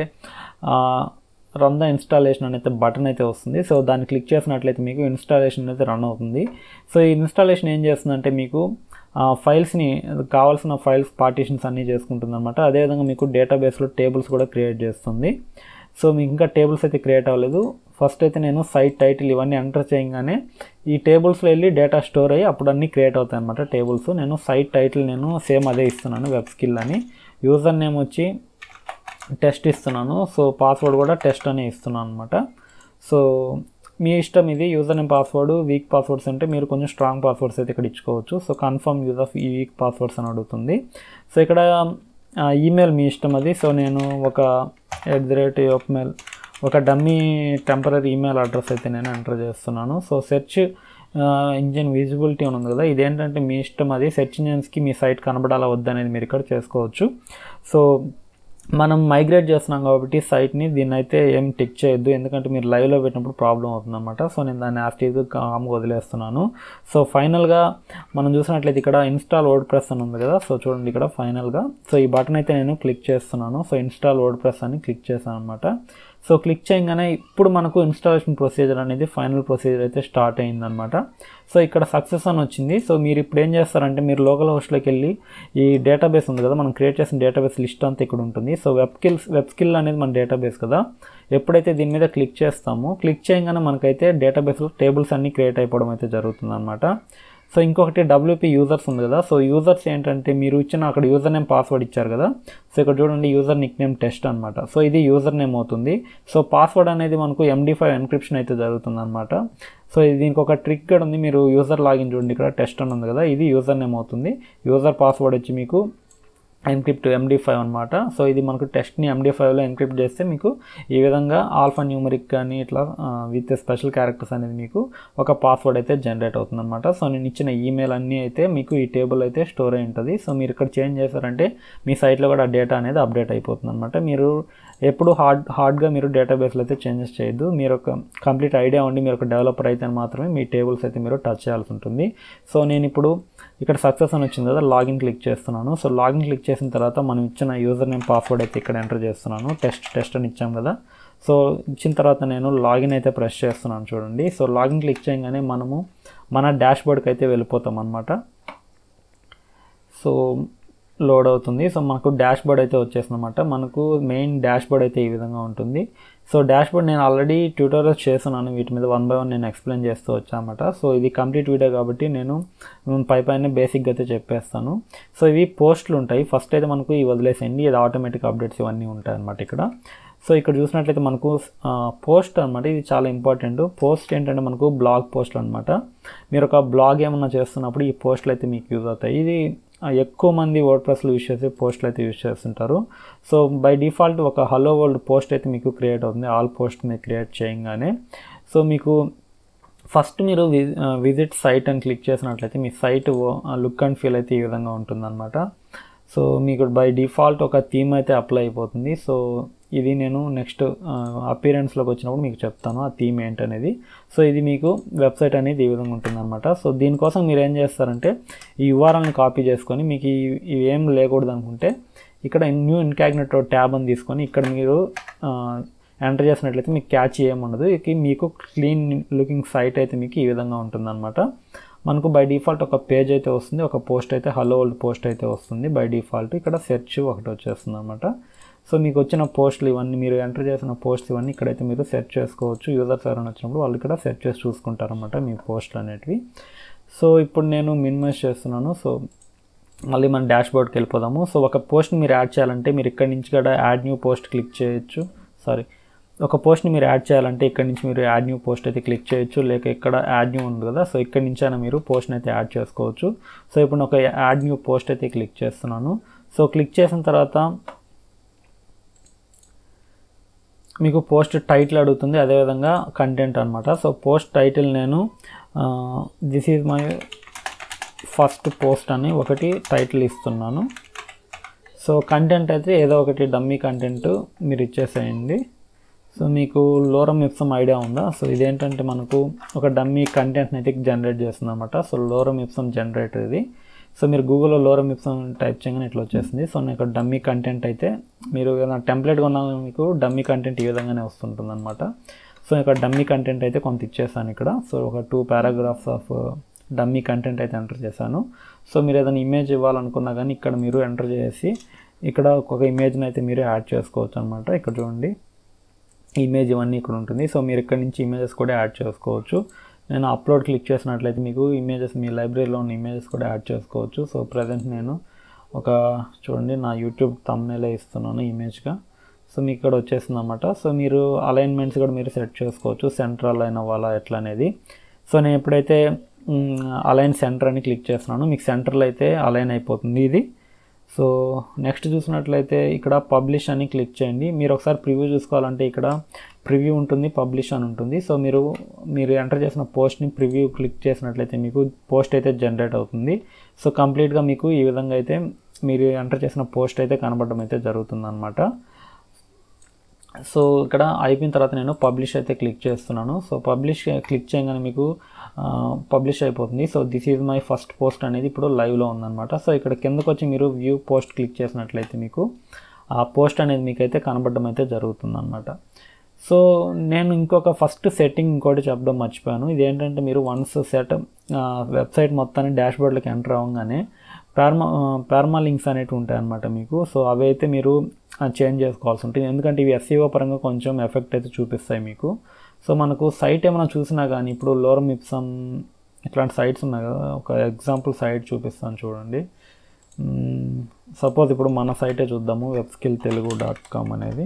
రన్ ద ఇన్స్టాలేషన్ అనేది బటన్ అయితే వస్తుంది సో దాన్ని క్లిక్ చేసినట్లయితే మీకు ఇన్స్టాలేషన్ అయితే రన్ అవుతుంది సో ఈ ఇన్స్టాలేషన్ ఏం చేస్తుందంటే మీకు ఫైల్స్ని కావాల్సిన ఫైల్స్ పార్టీషన్స్ అన్నీ చేసుకుంటుంది అనమాట అదేవిధంగా మీకు డేటాబేస్లో టేబుల్స్ కూడా క్రియేట్ చేస్తుంది సో మీకు ఇంకా టేబుల్స్ అయితే క్రియేట్ అవ్వలేదు ఫస్ట్ అయితే నేను సైట్ టైటిల్ ఇవన్నీ ఎంటర్ చేయగానే ఈ టేబుల్స్లో వెళ్ళి డేటా స్టోర్ అయ్యి అప్పుడు అన్నీ క్రియేట్ అవుతాయి అనమాట టేబుల్స్ నేను సైట్ టైటిల్ నేను సేమ్ అదే ఇస్తున్నాను వెబ్ స్కిల్ అని యూజర్ నేమ్ వచ్చి టెస్ట్ ఇస్తున్నాను సో పాస్వర్డ్ కూడా టెస్ట్ అనే ఇస్తున్నాను అనమాట సో మీ ఇష్టం ఇది user name password weak passwords అంటే మీరు కొంచెం స్ట్రాంగ్ పాస్వర్డ్స్ అయితే ఇక్కడ ఇచ్చుకోవచ్చు సో కన్ఫర్మ్ యూజ్ ఆఫ్ ఈ వీక్ పాస్వర్డ్స్ అని అడుగుతుంది సో ఇక్కడ ఈమెయిల్ మీ ఇష్టం అది సో నేను ఒక ఎట్ ది రేట్ మెయిల్ ఒక డమ్మీ టెంపరీ ఈమెయిల్ అడ్రస్ అయితే నేను ఎంటర్ చేస్తున్నాను సో సెర్చ్ ఇంజిన్ విజిబిలిటీ అని ఉంది కదా ఇదేంటంటే మీ ఇష్టం అది సెర్చ్ ఇంజిన్స్కి మీ సైట్ కనబడాలా వద్దనేది మీరు ఇక్కడ చేసుకోవచ్చు సో మనం మైగ్రేట్ చేస్తున్నాం కాబట్టి సైట్ని దీన్ని అయితే ఏం టిక్ చేయొద్దు ఎందుకంటే మీరు లైవ్లో పెట్టినప్పుడు ప్రాబ్లం అవుతుంది అనమాట సో నేను దాన్ని యాక్టివ్ కామ్గా వదిలేస్తున్నాను సో ఫైనల్గా మనం చూసినట్లయితే ఇక్కడ ఇన్స్టాల్ వర్డ్ ప్రెస్ అని ఉంది కదా సో చూడండి ఇక్కడ ఫైనల్గా సో ఈ బటన్ అయితే నేను క్లిక్ చేస్తున్నాను సో ఇన్స్టాల్ వర్డ్ ప్రెస్ అని క్లిక్ చేశాను అనమాట సో క్లిక్ చేయగానే ఇప్పుడు మనకు ఇన్స్టాలేషన్ ప్రొసీజర్ అనేది ఫైనల్ ప్రొసీజర్ అయితే స్టార్ట్ అయిందనమాట సో ఇక్కడ సక్సెస్ అని వచ్చింది సో మీరు ఇప్పుడు ఏం చేస్తారంటే మీరు లోకల్ హోస్ట్లోకి వెళ్ళి ఈ డేటాబేస్ ఉంది కదా మనం క్రియేట్ చేసిన డేటాబేస్ లిస్ట్ అంతా ఇక్కడ ఉంటుంది so web skills web skill అనేది మన డేటాబేస్ కదా ఎప్పుడైతే దీని మీద క్లిక్ చేస్తామో క్లిక్ చేయగానే మనకైతే డేటాబేస్లో టేబుల్స్ అన్నీ క్రియేట్ అయిపోవడం అయితే జరుగుతుంది అనమాట సో ఇంకొకటి డబ్ల్యూపీ యూజర్స్ ఉంది కదా సో యూజర్స్ ఏంటంటే మీరు ఇచ్చిన అక్కడ యూజర్ నేమ్ పాస్వర్డ్ ఇచ్చారు కదా సో ఇక్కడ చూడండి యూజర్ నిక్ నేమ్ టెస్ట్ అనమాట సో ఇది యూజర్ నేమ్ అవుతుంది సో పాస్వర్డ్ అనేది మనకు ఎండి ఫైవ్ ఎన్క్రిప్షన్ అయితే జరుగుతుంది అనమాట సో ఇది దీనికి ఒక ట్రిక్ కూడా ఉంది మీరు యూజర్ లాగిన్ చూడండి ఇక్కడ టెస్ట్ అని ఉంది కదా ఇది యూజర్ నేమ్ అవుతుంది యూజర్ పాస్వర్డ్ వచ్చి మీకు ఎన్క్రిప్ట్ ఎండి ఫైవ్ అనమాట సో ఇది మనకు టెస్ట్ని ఎండి ఫైవ్లో ఎన్క్రిప్ట్ చేస్తే మీకు ఈ విధంగా ఆల్ఫా న్యూమరిక్ కానీ ఇట్లా విత్ స్పెషల్ క్యారెక్టర్స్ అనేది మీకు ఒక పాస్వర్డ్ అయితే జనరేట్ అవుతుంది అనమాట సో నేను ఇచ్చిన ఈమెయిల్ అన్నీ అయితే మీకు ఈ టేబుల్ అయితే స్టోర్ అయి ఉంటుంది సో మీరు ఇక్కడ చేంజ్ చేశారంటే మీ సైట్లో కూడా డేటా అనేది అప్డేట్ అయిపోతుంది అనమాట మీరు ఎప్పుడు హార్డ్ హార్డ్గా మీరు డేటాబేస్లో అయితే చేంజెస్ చేయొద్దు మీరు ఒక కంప్లీట్ ఐడియా ఉండి మీరు ఒక డెవలపర్ అయితే మాత్రమే మీ టేబుల్స్ అయితే మీరు టచ్ చేయాల్సి ఉంటుంది సో నేను ఇప్పుడు ఇక్కడ సక్సెస్ అని వచ్చింది కదా లాగిన్ క్లిక్ చేస్తున్నాను సో లాగిన్ క్లిక్ చేసిన తర్వాత మనం ఇచ్చిన యూజర్ నేమ్ పాస్వర్డ్ అయితే ఇక్కడ ఎంటర్ చేస్తున్నాను టెస్ట్ టెస్ట్ అని ఇచ్చాం కదా సో ఇచ్చిన తర్వాత నేను లాగిన్ అయితే ప్రెస్ చేస్తున్నాను చూడండి సో లాగిన్ క్లిక్ చేయగానే మనము మన డాష్ బోర్డ్కి అయితే వెళ్ళిపోతాం అనమాట సో లోడ్ అవుతుంది సో మనకు డాష్ బోర్డ్ అయితే వచ్చేసింది అనమాట మనకు మెయిన్ డాష్ బోర్డ్ అయితే ఈ విధంగా ఉంటుంది సో డాష్ బోర్డ్ నేను ఆల్రెడీ ట్యూటోరియల్స్ చేస్తున్నాను వీటి మీద వన్ బై వన్ నేను ఎక్స్ప్లెయిన్ చేస్తూ వచ్చానమాట సో ఇది కంప్లీట్ వీడియో కాబట్టి నేను పై పైన బేసిక్గా అయితే చెప్పేస్తాను సో ఇవి పోస్టులు ఉంటాయి ఫస్ట్ అయితే మనకు ఇవి వదిలేసేయండి ఇది ఆటోమేటిక్ అప్డేట్స్ ఇవన్నీ ఉంటాయి అనమాట ఇక్కడ సో ఇక్కడ చూసినట్లయితే మనకు పోస్ట్ అనమాట ఇది చాలా ఇంపార్టెంట్ పోస్ట్ ఏంటంటే మనకు బ్లాగ్ పోస్ట్లు అనమాట మీరు ఒక బ్లాగ్ ఏమన్నా చేస్తున్నప్పుడు ఈ పోస్టులు అయితే మీకు యూజ్ అవుతాయి ఇది ఎక్కువ మంది వర్డ్ ప్రెస్లో యూజ్ చేసే పోస్టులు అయితే యూజ్ చేస్తుంటారు సో బై డిఫాల్ట్ ఒక హలో వరల్డ్ పోస్ట్ అయితే మీకు క్రియేట్ అవుతుంది ఆల్ పోస్ట్ మీరు క్రియేట్ చేయగానే సో మీకు ఫస్ట్ మీరు విజిట్ సైట్ అని క్లిక్ చేసినట్లయితే మీ సైట్ లుక్ అండ్ ఫీల్ అయితే ఈ విధంగా ఉంటుందన్నమాట సో మీకు బై డిఫాల్ట్ ఒక థీమ్ అయితే అప్లై అయిపోతుంది సో ఇది నేను నెక్స్ట్ అపీరెన్స్లోకి వచ్చినప్పుడు మీకు చెప్తాను ఆ థీమ్ ఏంటనేది సో ఇది మీకు వెబ్సైట్ అనేది ఈ విధంగా ఉంటుందన్నమాట సో దీనికోసం మీరు ఏం చేస్తారంటే ఈ యుఆర్ఎల్ని కాపీ చేసుకొని మీకు ఇవి ఏం లేకూడదు అనుకుంటే ఇక్కడ న్యూ ఇన్కాగ్నేటో ట్యాబ్ అని తీసుకొని ఇక్కడ మీరు ఎంటర్ చేసినట్లయితే మీకు క్యాచ్ ఏముండదు ఇక మీకు క్లీన్ లుకింగ్ సైట్ అయితే మీకు ఈ విధంగా ఉంటుందన్నమాట మనకు బై డిఫాల్ట్ ఒక పేజ్ అయితే వస్తుంది ఒక పోస్ట్ అయితే హలో ఓల్డ్ పోస్ట్ అయితే వస్తుంది బై డిఫాల్ట్ ఇక్కడ సెర్చ్ ఒకటి వచ్చేస్తుంది అనమాట సో మీకు వచ్చిన పోస్టులు ఇవన్నీ మీరు ఎంటర్ చేసిన పోస్ట్ ఇవన్నీ ఇక్కడైతే మీరు సెర్చ్ చేసుకోవచ్చు యూజర్స్ ఎవరైనా వచ్చినప్పుడు వాళ్ళు ఇక్కడ సెర్చ్ చేసి చూసుకుంటారనమాట మీ పోస్టులు అనేటివి సో ఇప్పుడు నేను మినిమైజ్ చేస్తున్నాను సో మళ్ళీ మన డాష్ బోర్డ్కి వెళ్ళిపోదాము సో ఒక పోస్ట్ని మీరు యాడ్ చేయాలంటే మీరు ఇక్కడ నుంచి కూడా యాడ్ న్యూ పోస్ట్ క్లిక్ చేయొచ్చు సారీ ఒక పోస్ట్ని మీరు యాడ్ చేయాలంటే ఇక్కడ నుంచి మీరు యాడ్ న్యూ పోస్ట్ అయితే క్లిక్ చేయొచ్చు లేక ఇక్కడ యాడ్ న్యూ ఉంది కదా సో ఇక్కడ నుంచి అయినా మీరు పోస్ట్ని అయితే యాడ్ చేసుకోవచ్చు సో ఇప్పుడు ఒక యాడ్ న్యూ పోస్ట్ అయితే క్లిక్ చేస్తున్నాను సో క్లిక్ చేసిన తర్వాత మీకు పోస్ట్ టైటిల్ అడుగుతుంది అదేవిధంగా కంటెంట్ అనమాట సో పోస్ట్ టైటిల్ నేను this is my first post అని ఒకటి టైటిల్ ఇస్తున్నాను సో కంటెంట్ అయితే ఏదో ఒకటి డమ్మీ కంటెంట్ మీరు ఇచ్చేసేయండి సో మీకు లోరం ఇప్సమ్ ఐడియా ఉందా సో ఇదేంటంటే మనకు ఒక డమ్మీ కంటెంట్ని అయితే జనరేట్ చేస్తుంది అనమాట సో లోరం ఇప్సమ్ జనరేటర్ ఇది సో మీరు గూగుల్లో లోరం ఇప్సమ్ టైప్ చేయగానే ఇట్లా వచ్చేస్తుంది సో నేను ఇక్కడ డమ్మీ కంటెంట్ అయితే మీరు ఏదైనా టెంప్లెట్ కొన్నా మీకు డమ్మీ కంటెంట్ ఈ విధంగానే వస్తుంటుంది అనమాట సో ఇక్కడ డమ్మీ కంటెంట్ అయితే కొంత ఇచ్చేసాను ఇక్కడ సో ఒక two paragraphs of dummy content అయితే ఎంటర్ చేశాను సో మీరు ఏదైనా ఇమేజ్ ఇవ్వాలనుకున్నా కానీ ఇక్కడ మీరు ఎంటర్ చేసి ఇక్కడ ఒక ఇమేజ్ని అయితే మీరు యాడ్ చేసుకోవచ్చు అనమాట ఇక్కడ చూడండి ఇమేజ్ ఇవన్నీ ఇక్కడ ఉంటుంది సో మీరు ఇక్కడ నుంచి ఇమేజెస్ కూడా యాడ్ చేసుకోవచ్చు నేను అప్లోడ్ క్లిక్ చేసినట్లయితే మీకు ఇమేజెస్ మీ లైబ్రరీలో ఉన్న ఇమేజెస్ కూడా యాడ్ చేసుకోవచ్చు సో ప్రజెంట్ నేను ఒక చూడండి నా యూట్యూబ్ తమ్నేలే ఇస్తున్నాను ఇమేజ్గా సో మీకు ఇక్కడ వచ్చేస్తుంది అనమాట సో మీరు అలైన్మెంట్స్ కూడా మీరు సెట్ చేసుకోవచ్చు సెంటర్ అలైన్ అవ్వాలా ఎట్లా అనేది సో నేను ఎప్పుడైతే అలైన్ సెంటర్ అని క్లిక్ చేస్తున్నాను మీకు సెంటర్లో అయితే అలైన్ అయిపోతుంది ఇది సో నెక్స్ట్ చూసినట్లయితే ఇక్కడ పబ్లిష్ అని క్లిక్ చేయండి మీరు ఒకసారి ప్రివ్యూ చూసుకోవాలంటే ఇక్కడ ప్రివ్యూ ఉంటుంది పబ్లిష్ అని ఉంటుంది సో మీరు మీరు ఎంటర్ చేసిన పోస్ట్ని ప్రివ్యూ క్లిక్ చేసినట్లయితే మీకు పోస్ట్ అయితే జనరేట్ అవుతుంది సో కంప్లీట్గా మీకు ఈ విధంగా అయితే మీరు ఎంటర్ చేసిన పోస్ట్ అయితే కనబడడం అయితే జరుగుతుంది అనమాట సో ఇక్కడ అయిపోయిన తర్వాత నేను పబ్లిష్ అయితే క్లిక్ చేస్తున్నాను సో పబ్లిష్ క్లిక్ చేయగానే మీకు పబ్లిష్ అయిపోతుంది so this is my first post అనేది ఇప్పుడు లైవ్లో ఉందన్నమాట సో ఇక్కడ కిందకు వచ్చి మీరు వ్యూ పోస్ట్ క్లిక్ చేసినట్లయితే మీకు ఆ పోస్ట్ అనేది మీకైతే కనబడడం అయితే జరుగుతుంది అనమాట సో నేను ఇంకొక ఫస్ట్ సెట్టింగ్ ఇంకోటి చెప్పడం మర్చిపోయాను ఇదేంటంటే మీరు వన్స్ సెట్ వెబ్సైట్ మొత్తాన్ని డాష్బోర్డ్లోకి ఎంటర్ అవ్వగానే పార్మా పార్మా లింక్స్ అనేవి ఉంటాయి అన్నమాట మీకు సో అవి అయితే మీరు చేంజ్ చేసుకోవాల్సి ఉంటుంది ఎందుకంటే ఇవి ఎస్ఈఓ పరంగా కొంచెం ఎఫెక్ట్ అయితే చూపిస్తాయి మీకు సో మనకు సైట్ ఏమైనా చూసినా కానీ ఇప్పుడు లోరం ఇప్సమ్ ఇట్లాంటి సైట్స్ ఉన్నాయి కదా ఒక ఎగ్జాంపుల్ సైట్ చూపిస్తాను చూడండి సపోజ్ ఇప్పుడు మన సైటే చూద్దాము web skill Telugu dot com అనేది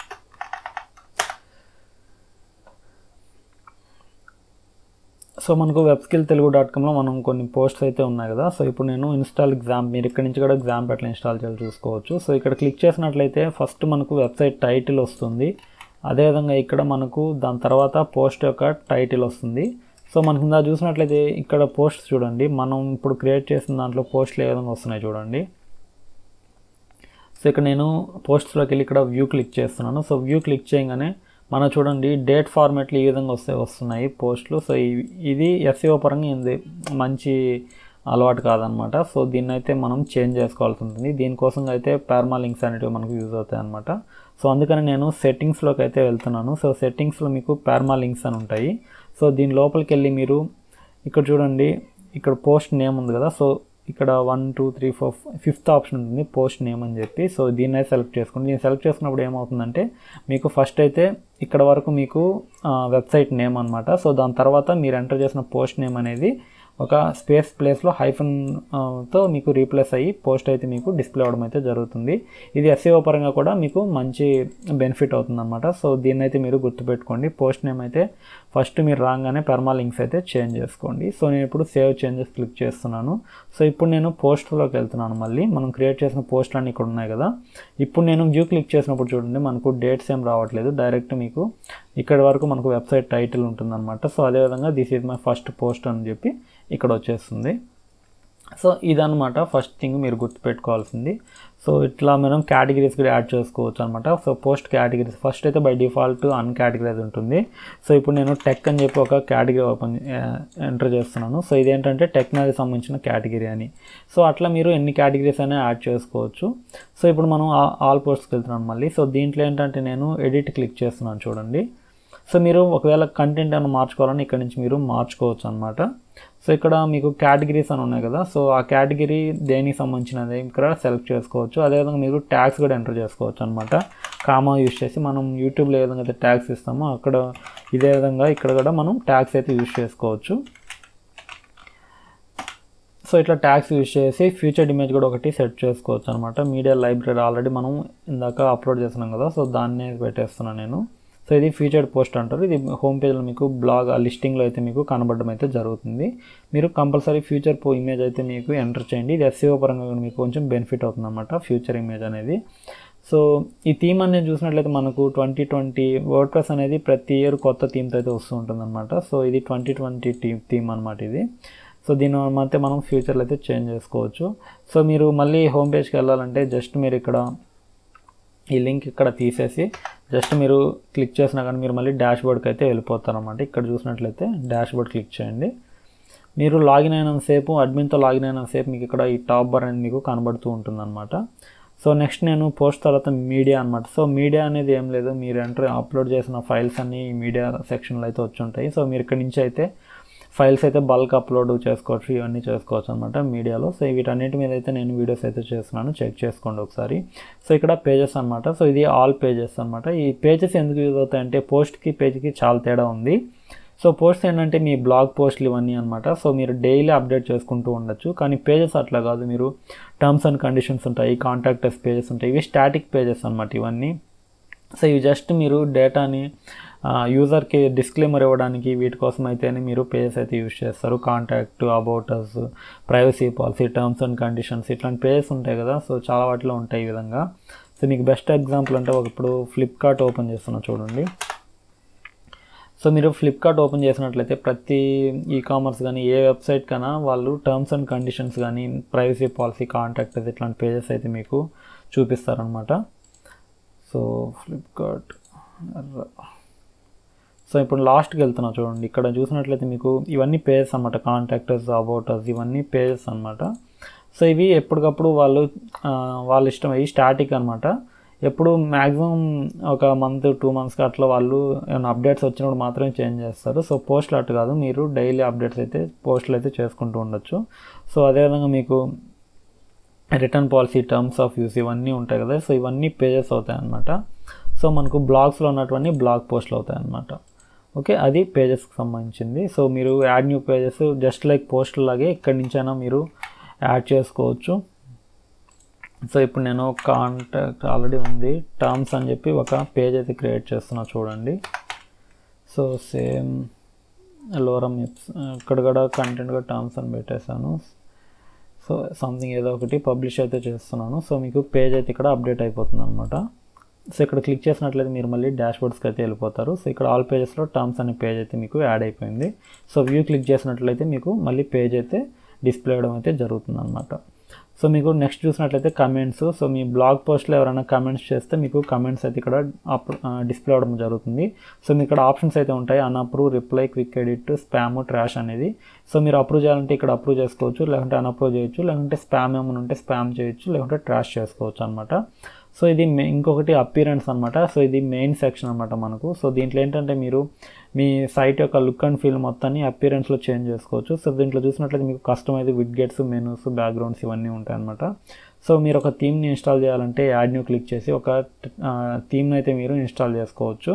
సో మనకు వెబ్ స్కిల్ తెలుగు డాట్ కామ్లో మనం కొన్ని పోస్ట్స్ అయితే ఉన్నాయి కదా సో ఇప్పుడు నేను ఇన్స్టాల్ ఎగ్జామ్ మీరు ఇక్కడ నుంచి కూడా ఎగ్జామ్ ఎట్లా ఇన్స్టాల్ చేయాలి చూసుకోవచ్చు సో ఇక్కడ క్లిక్ చేసినట్లయితే ఫస్ట్ మనకు వెబ్సైట్ టైటిల్ వస్తుంది అదేవిధంగా ఇక్కడ మనకు దాని తర్వాత పోస్ట్ యొక్క టైటిల్ వస్తుంది సో మనకి ఇందా చూసినట్లయితే ఇక్కడ పోస్ట్ చూడండి మనం ఇప్పుడు క్రియేట్ చేసిన దాంట్లో పోస్ట్లు ఏ విధంగా వస్తున్నాయి చూడండి సో ఇక్కడ నేను పోస్ట్స్లోకి వెళ్ళి ఇక్కడ వ్యూ క్లిక్ చేస్తున్నాను సో వ్యూ క్లిక్ చేయగానే మనం చూడండి డేట్ ఫార్మాట్లు ఈ విధంగా వస్తే వస్తున్నాయి పోస్టులు సో ఇది ఎస్ఈఓ పరంగా ఇది మంచి అలవాటు కాదనమాట సో దీన్ని అయితే మనం చేంజ్ చేసుకోవాల్సి ఉంటుంది దీనికోసం అయితే పార్మా లింక్స్ అనేటివి మనకు యూజ్ అవుతాయి అనమాట సో అందుకని నేను సెట్టింగ్స్లోకి అయితే వెళ్తున్నాను సో సెట్టింగ్స్లో మీకు పార్మా లింక్స్ అని ఉంటాయి సో దీని లోపలికి వెళ్ళి మీరు ఇక్కడ చూడండి ఇక్కడ పోస్ట్ నేమ్ ఉంది కదా సో ఇక్కడ one two three four fifth option ఉంటుంది పోస్ట్ నేమ్ అని చెప్పి సో దీన్ని అయితే సెలెక్ట్ చేసుకోండి దీన్ని సెలెక్ట్ చేసుకున్నప్పుడు ఏమవుతుందంటే మీకు ఫస్ట్ అయితే ఇక్కడ వరకు మీకు వెబ్సైట్ నేమ్ అనమాట సో దాని తర్వాత మీరు ఎంటర్ చేసిన పోస్ట్ నేమ్ అనేది ఒక స్పేస్ ప్లేస్లో హైఫన్ తో మీకు రీప్లేస్ అయ్యి పోస్ట్ అయితే మీకు డిస్ప్లే అవ్వడం అయితే జరుగుతుంది ఇది ఎస్ఈఓ పరంగా కూడా మీకు మంచి బెనిఫిట్ అవుతుంది అనమాట సో దీన్ని అయితే మీరు గుర్తుపెట్టుకోండి పోస్ట్ నేమ్ అయితే ఫస్ట్ మీరు రాగానే పెర్మా లింక్స్ అయితే చేంజ్ చేసుకోండి సో నేను ఇప్పుడు సేవ్ చేంజెస్ క్లిక్ చేస్తున్నాను సో ఇప్పుడు నేను పోస్ట్లోకి వెళ్తున్నాను మళ్ళీ మనం క్రియేట్ చేసిన పోస్ట్లు అన్నీ ఇక్కడ ఉన్నాయి కదా ఇప్పుడు నేను వ్యూ క్లిక్ చేసినప్పుడు చూడండి మనకు డేట్స్ ఏం రావట్లేదు డైరెక్ట్ మీకు ఇక్కడ వరకు మనకు వెబ్సైట్ టైటిల్ ఉంటుందన్నమాట సో అదేవిధంగా this is my first post అని చెప్పి ఇక్కడ వచ్చేస్తుంది సో ఇదనమాట ఫస్ట్ థింగ్ మీరు గుర్తుపెట్టుకోవాల్సింది సో ఇట్లా మనం కేటగిరీస్ కూడా యాడ్ చేసుకోవచ్చు అనమాట సో పోస్ట్ కేటగిరీస్ ఫస్ట్ అయితే బై డిఫాల్ట్ అన్ కేటగిరైజ్ ఉంటుంది సో ఇప్పుడు నేను టెక్ అని చెప్పి ఒక కేటగిరీ ఓపెన్ ఎంటర్ చేస్తున్నాను సో ఇదేంటంటే టెక్నాలజీ సంబంధించిన కేటగిరీ అని సో అట్లా మీరు ఎన్ని కేటగిరీస్ అయినా యాడ్ చేసుకోవచ్చు సో ఇప్పుడు మనం ఆల్ పోస్ట్కి వెళ్తున్నాం మళ్ళీ సో దీంట్లో ఏంటంటే నేను ఎడిట్ క్లిక్ చేస్తున్నాను చూడండి సో మీరు ఒకవేళ కంటెంట్ ఏమైనా మార్చుకోవాలని ఇక్కడ నుంచి మీరు మార్చుకోవచ్చు అనమాట సో ఇక్కడ మీకు కేటగిరీస్ అని ఉన్నాయి కదా సో ఆ కేటగిరీ దేనికి సంబంధించినది ఇక్కడ సెలెక్ట్ చేసుకోవచ్చు అదేవిధంగా మీరు ట్యాగ్స్ కూడా ఎంటర్ చేసుకోవచ్చు అనమాట కామా యూస్ చేసి మనం యూట్యూబ్లో ఏ విధంగా అయితే ట్యాగ్స్ ఇస్తామో అక్కడ ఇదే విధంగా ఇక్కడ కూడా మనం ట్యాగ్స్ అయితే యూస్ చేసుకోవచ్చు సో ఇట్లా ట్యాగ్స్ యూజ్ చేసి ఫ్యూచర్ ఇమేజ్ కూడా ఒకటి సెట్ చేసుకోవచ్చు అనమాట మీడియా లైబ్రరీ ఆల్రెడీ మనం ఇందాక అప్లోడ్ చేస్తున్నాం కదా సో దాన్నే పెట్టేస్తున్నాను నేను సో ఇది ఫీచర్డ్ పోస్ట్ అంటారు ఇది హోమ్ పేజ్లో మీకు బ్లాగ్ ఆ లిస్టింగ్లో అయితే మీకు కనబడడం అయితే జరుగుతుంది మీరు కంపల్సరీ ఫ్యూచర్ పో ఇమేజ్ అయితే మీకు ఎంటర్ చేయండి ఇది ఎస్సీఓ పరంగా మీకు కొంచెం బెనిఫిట్ అవుతుంది అనమాట ఫ్యూచర్ ఇమేజ్ అనేది సో ఈ థీమ్ అనేది చూసినట్లయితే మనకు ట్వంటీ ట్వంటీ వర్డ్ ప్రెస్ అనేది ప్రతి ఇయర్ కొత్త థీమ్తో అయితే వస్తూ ఉంటుంది అనమాట సో ఇది ట్వంటీ ట్వంటీ థీమ్ థీమ్ అనమాట ఇది సో దీని అయితే మనం ఫ్యూచర్లో అయితే చేంజ్ చేసుకోవచ్చు సో మీరు మళ్ళీ హోమ్ పేజ్కి వెళ్ళాలంటే జస్ట్ మీరు ఇక్కడ ఈ లింక్ ఇక్కడ తీసేసి జస్ట్ మీరు క్లిక్ చేసినా కానీ మీరు మళ్ళీ డాష్ బోర్డ్కి అయితే వెళ్ళిపోతారన్నమాట ఇక్కడ చూసినట్లయితే డాష్ బోర్డ్ క్లిక్ చేయండి మీరు లాగిన్ అయినంతసేపు అడ్మిన్తో లాగిన్ అయినంతసేపు మీకు ఇక్కడ ఈ టాప్ బార్ అనేది మీకు కనబడుతూ ఉంటుందన్నమాట సో నెక్స్ట్ నేను పోస్ట్ తర్వాత మీడియా అనమాట సో మీడియా అనేది ఏం లేదు మీరు ఎంటర్ అప్లోడ్ చేసిన ఫైల్స్ అన్నీ ఈ మీడియా సెక్షన్లో అయితే వచ్చి ఉంటాయి సో మీరు ఇక్కడ నుంచి అయితే ఫైల్స్ అయితే బల్క్ అప్లోడ్ చేసుకోవచ్చు ఇవన్నీ చేసుకోవచ్చు అనమాట మీడియాలో సో వీటన్నిటి మీద అయితే నేను వీడియోస్ అయితే చేస్తున్నాను చెక్ చేసుకోండి ఒకసారి సో ఇక్కడ పేజెస్ అనమాట సో ఇది ఆల్ పేజెస్ అనమాట ఈ పేజెస్ ఎందుకు యూజ్ అవుతాయంటే పోస్ట్కి పేజ్కి చాలా తేడా ఉంది సో పోస్ట్ ఏంటంటే మీ బ్లాగ్ పోస్ట్లు ఇవన్నీ అనమాట సో మీరు డైలీ అప్డేట్ చేసుకుంటూ ఉండొచ్చు కానీ పేజెస్ అట్లా కాదు మీరు టర్మ్స్ అండ్ కండిషన్స్ ఉంటాయి కాంటాక్టర్స్ పేజెస్ ఉంటాయి ఇవి స్టాటిక్ పేజెస్ అనమాట ఇవన్నీ సో ఇవి జస్ట్ మీరు డేటాని యూజర్కి డిస్క్లైమర్ ఇవ్వడానికి వీటి కోసం అయితేనే మీరు పేజెస్ అయితే యూజ్ చేస్తారు contact about us privacy policy terms and conditions ఇట్లాంటి పేజెస్ ఉంటాయి కదా సో చాలా వాటిలో ఉంటాయి ఈ విధంగా సో మీకు బెస్ట్ ఎగ్జాంపుల్ అంటే ఒక ఇప్పుడు ఫ్లిప్కార్ట్ ఓపెన్ చేస్తున్నా చూడండి సో మీరు ఫ్లిప్కార్ట్ ఓపెన్ చేసినట్లయితే ప్రతి ఈ కామర్స్ కానీ ఏ వెబ్సైట్ కన్నా వాళ్ళు టర్మ్స్ అండ్ కండిషన్స్ కానీ ప్రైవసీ పాలసీ కాంటాక్ట్ ఇట్లాంటి పేజెస్ అయితే మీకు చూపిస్తారనమాట సో ఫ్లిప్కార్ట్ సో ఇప్పుడు లాస్ట్కి వెళ్తున్నా చూడండి ఇక్కడ చూసినట్లయితే మీకు ఇవన్నీ పేజెస్ అనమాట కాంటాక్టర్స్ అబౌటర్స్ ఇవన్నీ పేజెస్ అనమాట సో ఇవి ఎప్పటికప్పుడు వాళ్ళు వాళ్ళ ఇష్టం అయ్యి స్టాటిక్ అనమాట ఎప్పుడు మ్యాక్సిమం ఒక మంత్ టూ మంత్స్కి అట్లా వాళ్ళు ఏమైనా అప్డేట్స్ వచ్చినప్పుడు మాత్రమే చేంజ్ చేస్తారు సో పోస్ట్లు అట్టు కాదు మీరు డైలీ అప్డేట్స్ అయితే పోస్టులు అయితే చేసుకుంటూ ఉండొచ్చు సో అదేవిధంగా మీకు return policy terms of use ఇవన్నీ ఉంటాయి కదా సో ఇవన్నీ పేజెస్ అవుతాయి అన్నమాట సో మనకు బ్లాగ్స్లో ఉన్నటువంటి బ్లాగ్ పోస్ట్లు అవుతాయి అన్నమాట ఓకే అది పేజెస్కి సంబంధించింది సో మీరు add new pages just like పోస్టులు లాగే ఇక్కడి నుంచైనా మీరు యాడ్ చేసుకోవచ్చు సో ఇప్పుడు నేను కాంటాక్ట్ ఆల్రెడీ ఉంది టర్మ్స్ అని చెప్పి ఒక పేజ్ అయితే క్రియేట్ చేస్తున్నా చూడండి సో సేమ్ లోరమ్ ఇక్కడ కూడా కంటెంట్గా టర్మ్స్ అని పెట్టేశాను సో సంథింగ్ ఏదో ఒకటి పబ్లిష్ అయితే చేస్తున్నాను సో మీకు పేజ్ అయితే ఇక్కడ అప్డేట్ అయిపోతుంది అనమాట సో ఇక్కడ క్లిక్ చేసినట్లయితే మీరు మళ్ళీ డాష్ బోర్డ్స్కి అయితే వెళ్ళిపోతారు సో ఇక్కడ ఆల్ పేజెస్లో టర్మ్స్ అనే పేజ్ అయితే మీకు యాడ్ అయిపోయింది సో వ్యూ క్లిక్ చేసినట్లయితే మీకు మళ్ళీ పేజ్ అయితే డిస్ప్లే అవ్వడం అయితే జరుగుతుంది అనమాట సో మీకు నెక్స్ట్ చూసినట్లయితే కమెంట్స్ సో మీ బ్లాగ్ పోస్ట్లో ఎవరైనా కమెంట్స్ చేస్తే మీకు కమెంట్స్ అయితే ఇక్కడ అప్ డిస్ప్లే అవ్వడం జరుగుతుంది సో మీకు ఇక్కడ ఆప్షన్స్ అయితే ఉంటాయి unapprove reply quick edit spam trash అనేది సో మీరు అప్రూవ్ చేయాలంటే ఇక్కడ అప్రూవ్ చేసుకోవచ్చు లేకుంటే అన్అప్రూవ్ చేయొచ్చు లేకుంటే స్పామ్ ఏమైనా ఉంటే స్పామ్ చేయొచ్చు లేకుంటే ట్రాష్ చేసుకోవచ్చు అనమాట సో ఇది ఇంకొకటి అపీరెన్స్ అనమాట సో ఇది మెయిన్ సెక్షన్ అనమాట మనకు సో దీంట్లో ఏంటంటే మీరు మీ సైట్ యొక్క లుక్ అండ్ ఫీల్ మొత్తాన్ని అపీరెన్స్లో చేంజ్ చేసుకోవచ్చు సో దీంట్లో చూసినట్లయితే మీకు కస్టమైజ్ విడ్గెట్స్ మెనూస్ బ్యాక్గ్రౌండ్స్ ఇవన్నీ ఉంటాయి అనమాట సో మీరు ఒక థీమ్ని ఇన్స్టాల్ చేయాలంటే యాడ్ న్యూ క్లిక్ చేసి ఒక థీమ్ని అయితే మీరు ఇన్స్టాల్ చేసుకోవచ్చు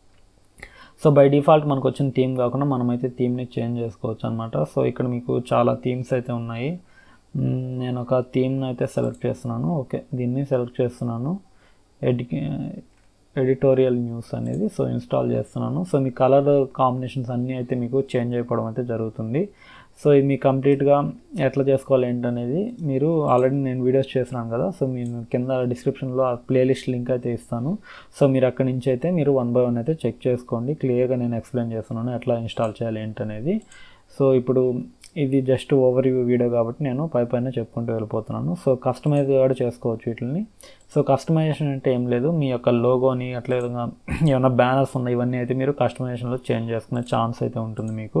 సో బై డిఫాల్ట్ మనకు వచ్చిన థీమ్ కాకుండా మనమైతే థీమ్ని చేంజ్ చేసుకోవచ్చు అనమాట సో ఇక్కడ మీకు చాలా థీమ్స్ అయితే ఉన్నాయి నేను ఒక థీమ్ని అయితే సెలెక్ట్ చేస్తున్నాను ఓకే దీన్ని సెలెక్ట్ చేస్తున్నాను ఎడి ఎడిటోరియల్ న్యూస్ అనేది సో ఇన్స్టాల్ చేస్తున్నాను సో మీ కలర్ కాంబినేషన్స్ అన్నీ అయితే మీకు చేంజ్ అయిపోవడం అయితే జరుగుతుంది సో ఇది మీ కంప్లీట్గా ఎట్లా చేసుకోవాలి ఏంటనేది మీరు ఆల్రెడీ నేను వీడియోస్ చేస్తున్నాను కదా సో నేను కింద డిస్క్రిప్షన్లో ఆ ప్లేలిస్ట్ లింక్ అయితే ఇస్తాను సో మీరు అక్కడి నుంచి అయితే మీరు వన్ బై వన్ అయితే చెక్ చేసుకోండి క్లియర్గా నేను ఎక్స్ప్లెయిన్ చేస్తున్నాను ఎట్లా ఇన్స్టాల్ చేయాలి ఏంటనేది సో ఇప్పుడు ఇది జస్ట్ ఓవర్ వ్యూ వీడియో కాబట్టి నేను పై పైన చెప్పుకుంటూ వెళ్ళిపోతున్నాను సో కస్టమైజ్ కూడా చేసుకోవచ్చు వీటిని సో కస్టమైజేషన్ అంటే ఏం లేదు మీ యొక్క లోగోని అట్లా విధంగా ఏమైనా బ్యానర్స్ ఉన్నాయి ఇవన్నీ అయితే మీరు కస్టమైజేషన్లో చేంజ్ చేసుకునే ఛాన్స్ అయితే ఉంటుంది మీకు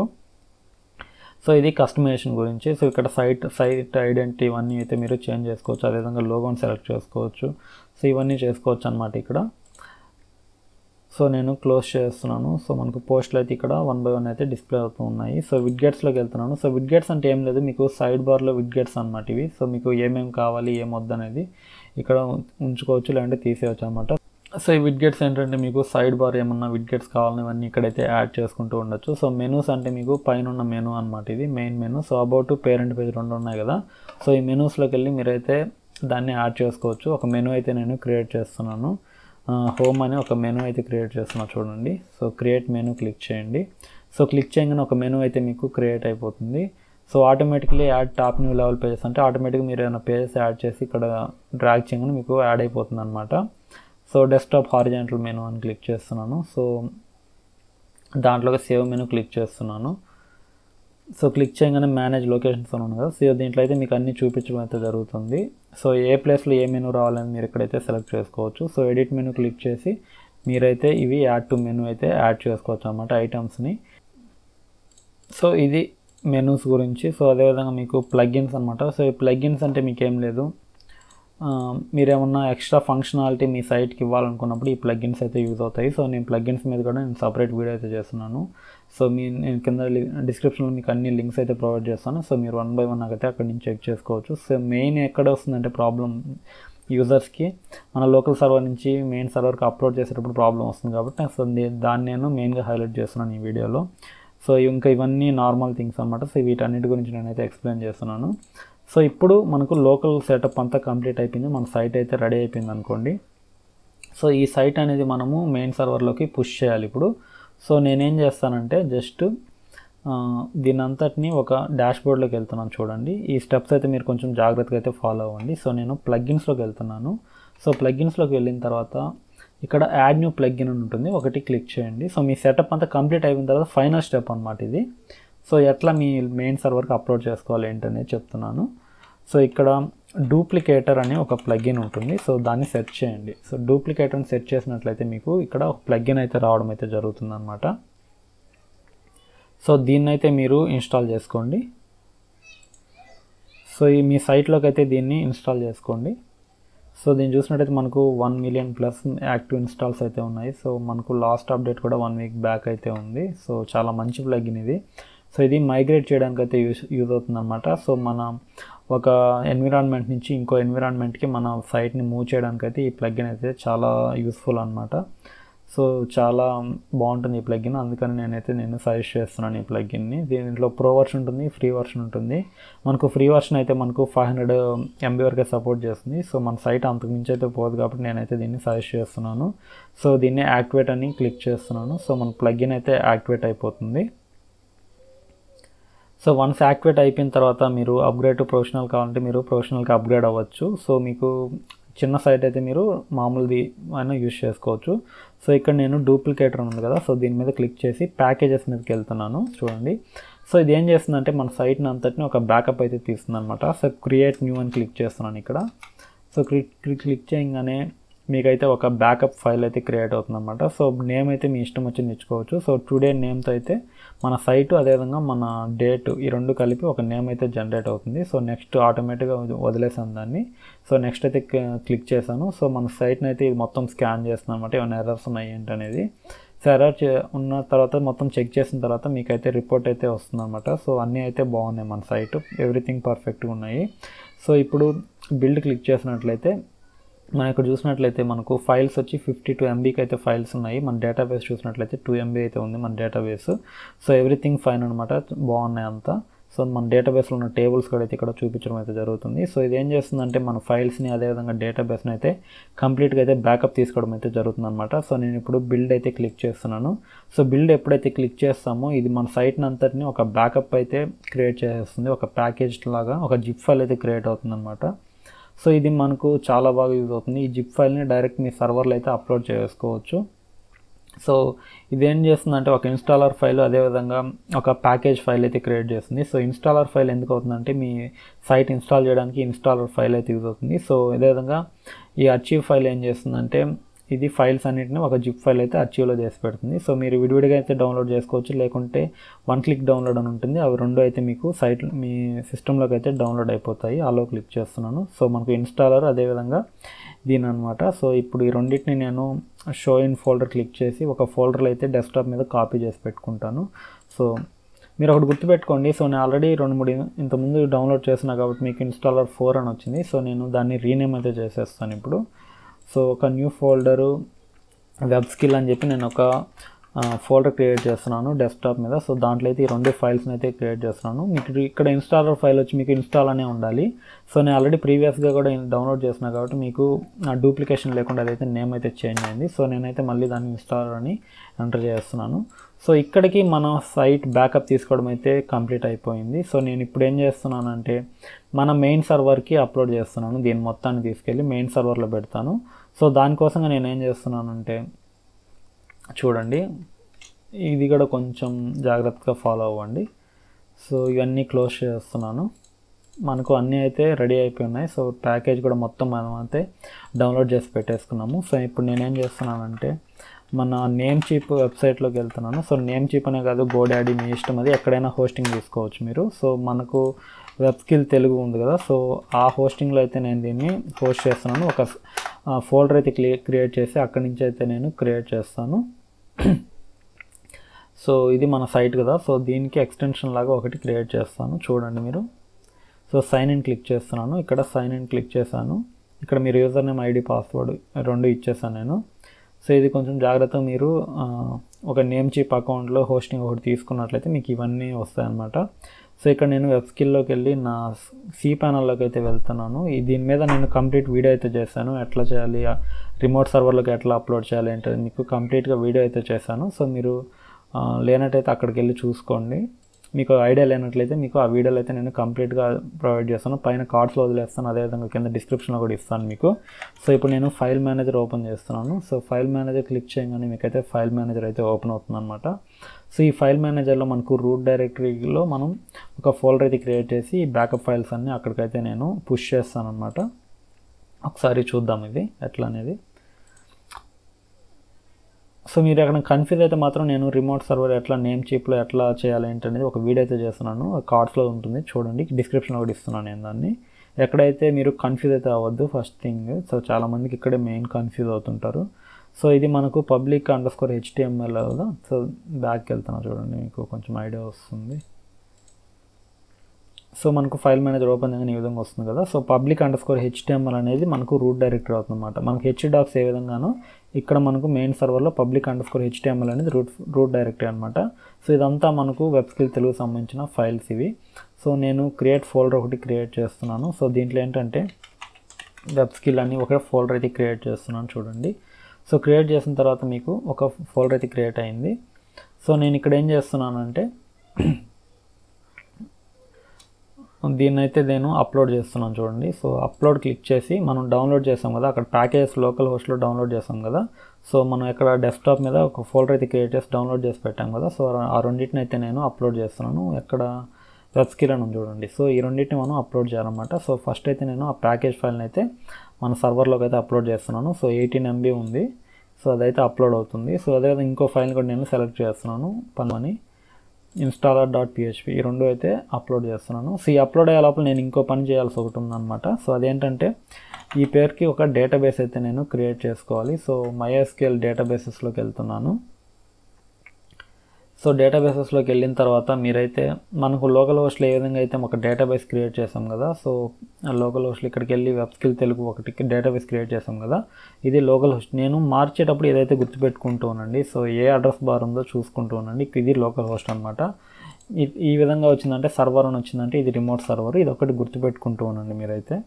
సో ఇది కస్టమైజేషన్ గురించి సో ఇక్కడ సైట్ సైట్ ఐడెంటిటీ ఇవన్నీ అయితే మీరు చేంజ్ చేసుకోవచ్చు అదేవిధంగా లోగోని సెలెక్ట్ చేసుకోవచ్చు సో ఇవన్నీ చేసుకోవచ్చు అనమాట ఇక్కడ సో నేను క్లోజ్ చేస్తున్నాను సో మనకు పోస్టులు అయితే ఇక్కడ వన్ బై వన్ అయితే డిస్ప్లే అవుతూ ఉన్నాయి సో విడ్గెట్స్లోకి వెళ్తున్నాను సో విడ్గెట్స్ అంటే ఏం లేదు మీకు సైడ్ బార్లో విడ్గెట్స్ అనమాట ఇవి సో మీకు ఏమేమి కావాలి ఏం వద్దనేది ఇక్కడ ఉంచుకోవచ్చు లేదంటే తీసేయచ్చు అనమాట సో ఈ విడ్గెట్స్ ఏంటంటే మీకు సైడ్ బార్ ఏమన్నా విడ్గెట్స్ కావాలని ఇవన్నీ ఇక్కడైతే యాడ్ చేసుకుంటూ ఉండొచ్చు సో మెనూస్ అంటే మీకు పైన ఉన్న మెనూ అనమాట ఇది main menu so about parent page రెండు ఉన్నాయి కదా సో ఈ మెనూస్లోకి వెళ్ళి మీరైతే దాన్ని యాడ్ చేసుకోవచ్చు ఒక మెనూ అయితే నేను క్రియేట్ చేస్తున్నాను హోమ్ అని ఒక మెనూ అయితే క్రియేట్ చేస్తున్నా చూడండి సో క్రియేట్ మెనూ క్లిక్ చేయండి సో క్లిక్ చేయగానే ఒక మెనూ అయితే మీకు క్రియేట్ అయిపోతుంది so automatically add top new level pages అంటే ఆటోమేటిక్గా మీరు ఏమైనా పేజెస్ యాడ్ చేసి ఇక్కడ డ్రాగ్ చేయగానే మీకు యాడ్ అయిపోతుంది అనమాట సో డెస్క్టాప్ హారిజెంటల్ మెనూ అని క్లిక్ చేస్తున్నాను సో దాంట్లోకి సేవ్ మెనూ క్లిక్ చేస్తున్నాను సో క్లిక్ చేయగానే మేనేజ్ లొకేషన్స్ అని ఉంది కదా సో దీంట్లో అయితే మీకు అన్నీ చూపించడం అయితే జరుగుతుంది సో ఏ ప్లేస్లో ఏ మెనూ రావాలని మీరు ఇక్కడైతే సెలెక్ట్ చేసుకోవచ్చు సో ఎడిట్ మెనూ క్లిక్ చేసి మీరైతే ఇవి యాడ్ టు మెనూ అయితే యాడ్ చేసుకోవచ్చు అనమాట ఐటమ్స్ని సో ఇది మెనూస్ గురించి సో అదేవిధంగా మీకు ప్లగ్గిన్స్ అనమాట సో ఈ ప్లగ్గిన్స్ అంటే మీకేం లేదు మీరేమన్నా ఎక్స్ట్రా ఫంక్షనాలిటీ మీ సైట్కి ఇవ్వాలనుకున్నప్పుడు ఈ ప్లగ్గిన్స్ అయితే యూజ్ అవుతాయి సో నేను ప్లగ్గిన్స్ మీద కూడా నేను సపరేట్ వీడియో అయితే చేస్తున్నాను సో మీ నేను కింద డిస్క్రిప్షన్లో మీకు అన్ని లింక్స్ అయితే ప్రొవైడ్ చేస్తాను సో మీరు వన్ బై వన్ అయితే అక్కడ నుంచి చెక్ చేసుకోవచ్చు సో మెయిన్ ఎక్కడ వస్తుందంటే ప్రాబ్లం యూజర్స్కి మన లోకల్ సర్వర్ నుంచి మెయిన్ సర్వర్కి అప్లోడ్ చేసేటప్పుడు ప్రాబ్లం వస్తుంది కాబట్టి సో దాన్ని నేను మెయిన్గా హైలైట్ చేస్తున్నాను ఈ వీడియోలో సో ఇంకా ఇవన్నీ నార్మల్ థింగ్స్ అనమాట సో వీటన్నిటి గురించి నేనైతే ఎక్స్ప్లెయిన్ చేస్తున్నాను సో ఇప్పుడు మనకు లోకల్ సెటప్ అంతా కంప్లీట్ అయిపోయింది మన సైట్ అయితే రెడీ అయిపోయింది అనుకోండి సో ఈ సైట్ అనేది మనము మెయిన్ సర్వర్లోకి పుష్ చేయాలి ఇప్పుడు సో నేనేం చేస్తానంటే జస్ట్ దీని అంతటిని ఒక డాష్ బోర్డ్లోకి వెళ్తున్నాను చూడండి ఈ స్టెప్స్ అయితే మీరు కొంచెం జాగ్రత్తగా అయితే ఫాలో అవ్వండి సో నేను ప్లగ్గిన్స్లోకి వెళ్తున్నాను సో ప్లగ్గిన్స్లోకి వెళ్ళిన తర్వాత ఇక్కడ యాడ్ న్యూ ప్లగ్గిన్ అని ఉంటుంది ఒకటి క్లిక్ చేయండి సో మీ సెటప్ అంతా కంప్లీట్ అయిన తర్వాత ఫైనల్ స్టెప్ అనమాట ఇది సో ఎట్లా మీ మెయిన్ సర్వర్కి అప్లోడ్ చేసుకోవాలి ఏంటనేది చెప్తున్నాను సో ఇక్కడ డూప్లికేటర్ అనే ఒక ప్లగ్ఇన్ ఉంటుంది సో దాన్ని సెర్చ్ చేయండి సో డూప్లికేటర్ని సెర్చ్ చేసినట్లయితే మీకు ఇక్కడ ఒక ప్లగ్ఇన్ అయితే రావడం అయితే జరుగుతుంది అనమాట సో దీన్ని అయితే మీరు ఇన్స్టాల్ చేసుకోండి సో ఈ మీ సైట్లోకి అయితే దీన్ని ఇన్స్టాల్ చేసుకోండి సో దీన్ని చూసినట్టయితే మనకు one million plus active installs అయితే ఉన్నాయి సో మనకు లాస్ట్ అప్డేట్ కూడా వన్ వీక్ బ్యాక్ అయితే ఉంది సో చాలా మంచి ప్లగ్ఇన్ ఇది సో ఇది మైగ్రేట్ చేయడానికి అయితే యూస్ యూజ్ అవుతుంది అనమాట సో మన ఒక ఎన్విరాన్మెంట్ నుంచి ఇంకో ఎన్విరాన్మెంట్కి మన సైట్ని మూవ్ చేయడానికి అయితే ఈ ప్లగ్ఇన్ అయితే చాలా యూస్ఫుల్ అనమాట సో చాలా బాగుంటుంది ఈ ప్లగ్ఇన్ అందుకని నేనైతే నేను సజెస్ట్ చేస్తున్నాను ఈ ప్లగ్ఇన్ని దీంట్లో ప్రో వర్షన్ ఉంటుంది ఫ్రీ వర్షన్ ఉంటుంది మనకు ఫ్రీ వర్షన్ అయితే మనకు ఫైవ్ హండ్రెడ్ ఎంబీ వరకే సపోర్ట్ చేస్తుంది సో మన సైట్ అంతకు మించి అయితే పోదు కాబట్టి నేనైతే దీన్ని సజెస్ట్ చేస్తున్నాను సో దీన్ని యాక్టివేట్ అని క్లిక్ చేస్తున్నాను సో మన ప్లగ్ఇన్ అయితే యాక్టివేట్ అయిపోతుంది సో వన్స్ యాక్టివేట్ అయిపోయిన తర్వాత మీరు అప్గ్రేడ్ టు ప్రొఫెషనల్ కావాలంటే మీరు ప్రొఫెషనల్కి అప్గ్రేడ్ అవ్వచ్చు సో మీకు చిన్న సైట్ అయితే మీరు మామూలుది అయినా యూజ్ చేసుకోవచ్చు సో ఇక్కడ నేను డూప్లికేటర్ ఉంది కదా సో దీని మీద క్లిక్ చేసి ప్యాకేజెస్ మీదకి వెళ్తున్నాను చూడండి సో ఇది ఏం చేస్తుందంటే మన సైట్ని అంతటిని ఒక బ్యాకప్ అయితే తీస్తుంది అనమాట సో క్రియేట్ న్యూ అని క్లిక్ చేస్తున్నాను ఇక్కడ సో క్లిక్ క్లిక్ చేయగానే మీకైతే ఒక బ్యాకప్ ఫైల్ అయితే క్రియేట్ అవుతుంది అనమాట సో నేమ్ అయితే మీ ఇష్టం వచ్చింది ఇచ్చుకోవచ్చు సో టుడే నేమ్తో అయితే మన సైటు అదేవిధంగా మన డేట్ ఈ రెండు కలిపి ఒక నేమ్ అయితే జనరేట్ అవుతుంది సో నెక్స్ట్ ఆటోమేటిక్గా వదిలేసాను దాన్ని సో నెక్స్ట్ అయితే క్లిక్ చేశాను సో మన సైట్ని అయితే ఇది మొత్తం స్కాన్ చేస్తుంది అనమాట ఏమైనా ఎర్రర్స్ ఉన్నాయి ఏంటనేది సో ఎర్రర్ ఉన్న తర్వాత మొత్తం చెక్ చేసిన తర్వాత మీకైతే రిపోర్ట్ అయితే వస్తుంది అనమాట సో అన్నీ అయితే బాగున్నాయి మన సైట్ ఎవ్రీథింగ్ పర్ఫెక్ట్గా ఉన్నాయి సో ఇప్పుడు బిల్డ్ క్లిక్ చేసినట్లయితే మనం ఇక్కడ చూసినట్లయితే మనకు ఫైల్స్ వచ్చి ఫిఫ్టీ టూ ఎంబీకి అయితే ఫైల్స్ ఉన్నాయి మన డేటాబేస్ చూసినట్లయితే టూ ఎంబీ అయితే ఉంది మన డేటాబేస్ సో ఎవ్రీథింగ్ ఫైన్ అనమాట బాగున్నాయి అంతా సో మన డేటాబేస్లో ఉన్న టేబుల్స్ కూడా అయితే ఇక్కడ చూపించడం అయితే జరుగుతుంది సో ఇది ఏం చేస్తుందంటే మన ఫైల్స్ని అదేవిధంగా డేటాబేస్ని అయితే కంప్లీట్గా అయితే బ్యాకప్ తీసుకోవడం అయితే జరుగుతుంది అనమాట సో నేను ఇప్పుడు బిల్డ్ అయితే క్లిక్ చేస్తున్నాను సో బిల్డ్ ఎప్పుడైతే క్లిక్ చేస్తామో ఇది మన సైట్ని అంతటిని ఒక బ్యాకప్ అయితే క్రియేట్ చేస్తుంది ఒక ప్యాకేజ్ లాగా ఒక జిప్ ఫైల్ అయితే క్రియేట్ అవుతుంది అనమాట సో ఇది మనకు చాలా బాగా యూజ్ అవుతుంది ఈ జిప్ ఫైల్ని డైరెక్ట్ మీ సర్వర్లో అయితే అప్లోడ్ చేసుకోవచ్చు సో ఇదేం చేస్తుందంటే ఒక ఇన్స్టాలర్ ఫైల్ అదేవిధంగా ఒక ప్యాకేజ్ ఫైల్ అయితే క్రియేట్ చేస్తుంది సో ఇన్స్టాలర్ ఫైల్ ఎందుకు అవుతుందంటే మీ సైట్ ఇన్స్టాల్ చేయడానికి ఇన్స్టాలర్ ఫైల్ అయితే యూజ్ అవుతుంది సో అదేవిధంగా ఈ అచీవ్ ఫైల్ ఏం చేస్తుందంటే ఇది ఫైల్స్ అన్నిటిని ఒక జిప్ ఫైల్ అయితే అచీవ్లో చేసి పెడుతుంది సో మీరు విడివిడిగా అయితే డౌన్లోడ్ చేసుకోవచ్చు లేకుంటే వన్ క్లిక్ డౌన్లోడ్ అని ఉంటుంది అవి రెండు అయితే మీకు సైట్ మీ సిస్టంలోకి అయితే డౌన్లోడ్ అయిపోతాయి అలో క్లిక్ చేస్తున్నాను సో మనకు ఇన్స్టాలర్ అదేవిధంగా దీని అనమాట సో ఇప్పుడు ఈ రెండింటిని నేను షో ఇన్ ఫోల్డర్ క్లిక్ చేసి ఒక ఫోల్డర్లో అయితే డెస్క్టాప్ మీద కాపీ చేసి పెట్టుకుంటాను సో మీరు ఒకటి గుర్తుపెట్టుకోండి సో నేను ఆల్రెడీ రెండు మూడు ఇంతకుముందు డౌన్లోడ్ చేసిన కాబట్టి మీకు ఇన్స్టాలర్ ఫోర్ అని వచ్చింది సో నేను దాన్ని రీనేమ్ అయితే చేసేస్తాను ఇప్పుడు సో ఒక న్యూ ఫోల్డరు వెబ్ స్కిల్ అని చెప్పి నేను ఒక ఫోల్డర్ క్రియేట్ చేస్తున్నాను డెస్క్టాప్ మీద సో దాంట్లో అయితే ఈ రెండు ఫైల్స్ని అయితే క్రియేట్ చేస్తున్నాను మీకు ఇక్కడ ఇన్స్టాలర్ ఫైల్ వచ్చి మీకు ఇన్స్టాల్ అనే ఉండాలి సో నేను ఆల్రెడీ ప్రీవియస్గా కూడా డౌన్లోడ్ చేసిన కాబట్టి మీకు డూప్లికేషన్ లేకుండా అదైతే నేమ్ అయితే చేంజ్ అయింది సో నేనైతే మళ్ళీ దాన్ని ఇన్స్టాలర్ అని ఎంటర్ చేస్తున్నాను సో ఇక్కడికి మన సైట్ బ్యాకప్ తీసుకోవడం అయితే కంప్లీట్ అయిపోయింది సో నేను ఇప్పుడు ఏం చేస్తున్నానంటే మన మెయిన్ సర్వర్కి అప్లోడ్ చేస్తున్నాను దీని మొత్తాన్ని తీసుకెళ్ళి మెయిన్ సర్వర్లో పెడతాను సో దానికోసంగా నేను ఏం చేస్తున్నానంటే చూడండి ఇది కూడా కొంచెం జాగ్రత్తగా ఫాలో అవ్వండి సో ఇవన్నీ క్లోజ్ చేస్తున్నాను మనకు అన్నీ అయితే రెడీ అయిపోయి ఉన్నాయి సో ప్యాకేజ్ కూడా మొత్తం మనం అయితే డౌన్లోడ్ చేసి పెట్టేసుకున్నాము సో ఇప్పుడు నేనేం చేస్తున్నానంటే మన నేమ్ చీప్ వెబ్సైట్లోకి వెళ్తున్నాను సో నేమ్ చీప్ అనే కాదు గోడాడీ మీ ఇష్టం అది ఎక్కడైనా హోస్టింగ్ తీసుకోవచ్చు మీరు సో మనకు వెబ్ స్కిల్ తెలుగు ఉంది కదా సో ఆ హోస్టింగ్లో అయితే నేను దీన్ని హోస్ట్ చేస్తున్నాను ఒక ఫోల్డర్ అయితే క్రియేట్ చేసి అక్కడి నుంచి అయితే నేను క్రియేట్ చేస్తాను సో ఇది మన సైట్ కదా సో దీనికి ఎక్స్టెన్షన్ లాగా ఒకటి క్రియేట్ చేస్తాను చూడండి మీరు సో సైన్ ఇన్ క్లిక్ చేస్తున్నాను ఇక్కడ సైన్ ఇన్ క్లిక్ చేశాను ఇక్కడ మీరు యూజర్ నేమ్ ఐడి పాస్వర్డ్ రెండు ఇచ్చేసాను నేను సో ఇది కొంచెం జాగ్రత్తగా మీరు ఒక నేమ్ చీప్ అకౌంట్లో హోస్టింగ్ ఒకటి తీసుకున్నట్లయితే మీకు ఇవన్నీ వస్తాయన్నమాట సో ఇక్కడ నేను వెబ్ స్కిల్లోకి వెళ్ళి నా సి ప్యానల్లోకి అయితే వెళ్తున్నాను ఈ దీని మీద నేను కంప్లీట్ వీడియో అయితే చేశాను ఎట్లా చేయాలి రిమోట్ సర్వర్లోకి ఎట్లా అప్లోడ్ చేయాలి అంటే మీకు కంప్లీట్గా వీడియో అయితే చేశాను సో మీరు ఆ, లేనట్టయితే అక్కడికి వెళ్ళి చూసుకోండి మీకు ఐడియా లేనట్లయితే మీకు ఆ వీడియోలో అయితే నేను కంప్లీట్గా ప్రొవైడ్ చేస్తాను పైన కార్డ్స్లో వదిలేస్తాను అదేవిధంగా కింద డిస్క్రిప్షన్లో కూడా ఇస్తాను మీకు సో ఇప్పుడు నేను ఫైల్ మేనేజర్ ఓపెన్ చేస్తున్నాను సో ఫైల్ మేనేజర్ క్లిక్ చేయగానే మీకైతే ఫైల్ మేనేజర్ అయితే ఓపెన్ అవుతుంది అనమాట సో ఈ ఫైల్ మేనేజర్లో మనకు రూట్ డైరెక్టరీలో మనం ఒక ఫోల్డర్ అయితే క్రియేట్ చేసి ఈ బ్యాకప్ ఫైల్స్ అన్నీ అక్కడికైతే నేను పుష్ చేస్తాను అనమాట ఒకసారి చూద్దాం ఇది ఎట్లా అనేది సో మీరు ఎక్కడ కన్ఫ్యూజ్ అయితే మాత్రం నేను రిమోట్ సర్వర్ ఎట్లా నేమ్ చీప్లో ఎట్లా చేయాలి ఏంటనేది ఒక వీడియో అయితే చేస్తున్నాను కార్డ్స్లో ఉంటుంది చూడండి డిస్క్రిప్షన్లో కూడా ఇస్తున్నాను నేను దాన్ని ఎక్కడైతే మీరు కన్ఫ్యూజ్ అయితే అవ్వద్దు ఫస్ట్ థింగ్ సో చాలామందికి ఇక్కడే మెయిన్ కన్ఫ్యూజ్ అవుతుంటారు సో ఇది మనకు పబ్లిక్ అండర్ స్కోర్ హెచ్టిఎంఎల్ కదా సో బ్యాక్కి వెళ్తున్నా చూడండి మీకు కొంచెం ఐడియా వస్తుంది సో మనకు ఫైల్ మేనేజర్ ఓపెన్ చేయగానే ఈ విధంగా వస్తుంది కదా so public underscore HTML అనేది మనకు రూట్ డైరెక్టరీ అవుతుంది అనమాట మనకు హెచ్ డాక్స్ ఏ విధంగానో ఇక్కడ మనకు మెయిన్ సర్వర్లో పబ్లిక్ అండర్ స్కోర్ హెచ్టిఎంఎల్ అనేది రూట్ రూట్ డైరెక్టరీ అనమాట సో ఇదంతా మనకు వెబ్ స్కిల్ తెలుగు సంబంధించిన ఫైల్స్ ఇవి సో నేను క్రియేట్ ఫోల్డర్ ఒకటి క్రియేట్ చేస్తున్నాను సో దీంట్లో ఏంటంటే వెబ్ స్కిల్ అని ఒక ఫోల్డర్ అయితే క్రియేట్ చేస్తున్నాను చూడండి సో క్రియేట్ చేసిన తర్వాత మీకు ఒక ఫోల్డర్ అయితే క్రియేట్ అయింది సో నేను ఇక్కడ ఏం చేస్తున్నానంటే దీన్ని అయితే నేను అప్లోడ్ చేస్తున్నాను చూడండి సో అప్లోడ్ క్లిక్ చేసి మనం డౌన్లోడ్ చేసాం కదా అక్కడ ప్యాకేజ్ లోకల్ హోస్ట్లో డౌన్లోడ్ చేసాం కదా సో మనం ఇక్కడ డెస్క్టాప్ మీద ఒక ఫోల్డర్ అయితే క్రియేట్ చేసి డౌన్లోడ్ చేసి పెట్టాం కదా సో ఆ రెండింటిని అయితే నేను అప్లోడ్ చేస్తున్నాను ఎక్కడ వెబ్ స్కిల్ అని ఉంది చూడండి సో ఈ రెండింటిని మనం అప్లోడ్ చేయాలన్నమాట సో ఫస్ట్ అయితే నేను ఆ ప్యాకేజ్ ఫైల్ని అయితే మన సర్వర్లోకి అయితే అప్లోడ్ చేస్తున్నాను సో ఎయిటీన్ ఎంబీ ఉంది సో అదైతే అప్లోడ్ అవుతుంది సో అదేవిధంగా ఇంకో ఫైల్ కూడా నేను సెలెక్ట్ చేస్తున్నాను పని ఇన్స్టాలర్ డాట్ పిహెచ్పి ఈ రెండు అయితే అప్లోడ్ చేస్తున్నాను సో ఈ అప్లోడ్ అయ్యే లోపల నేను ఇంకో పని చేయాల్సి ఒకటి ఉందన్నమాట సో అదేంటంటే ఈ పేరుకి ఒక డేటాబేస్ అయితే నేను క్రియేట్ చేసుకోవాలి సో మైఎస్కేఎల్ డేటాబేసెస్లోకి వెళ్తున్నాను సో డేటాబేసెస్లోకి వెళ్ళిన తర్వాత మీరైతే మనకు లోకల్ హోస్ట్లో ఏ విధంగా అయితే ఒక డేటాబేస్ క్రియేట్ చేసాం కదా సో లోకల్ హోస్ట్లో ఇక్కడికి వెళ్ళి వెబ్ స్కిల్ తెలుగు ఒకటి డేటాబేస్ క్రియేట్ చేసాం కదా ఇది లోకల్ హోస్ట్ నేను మార్చేటప్పుడు ఏదైతే గుర్తుపెట్టుకుంటూ ఉండండి సో ఏ అడ్రస్ బార్ ఉందో చూసుకుంటూ ఉండండి ఇది లోకల్ హోస్ట్ అనమాట ఈ విధంగా వచ్చిందంటే సర్వర్ అని వచ్చిందంటే ఇది రిమోట్ సర్వర్ ఇది ఒకటి గుర్తుపెట్టుకుంటూ ఉండండి మీరైతే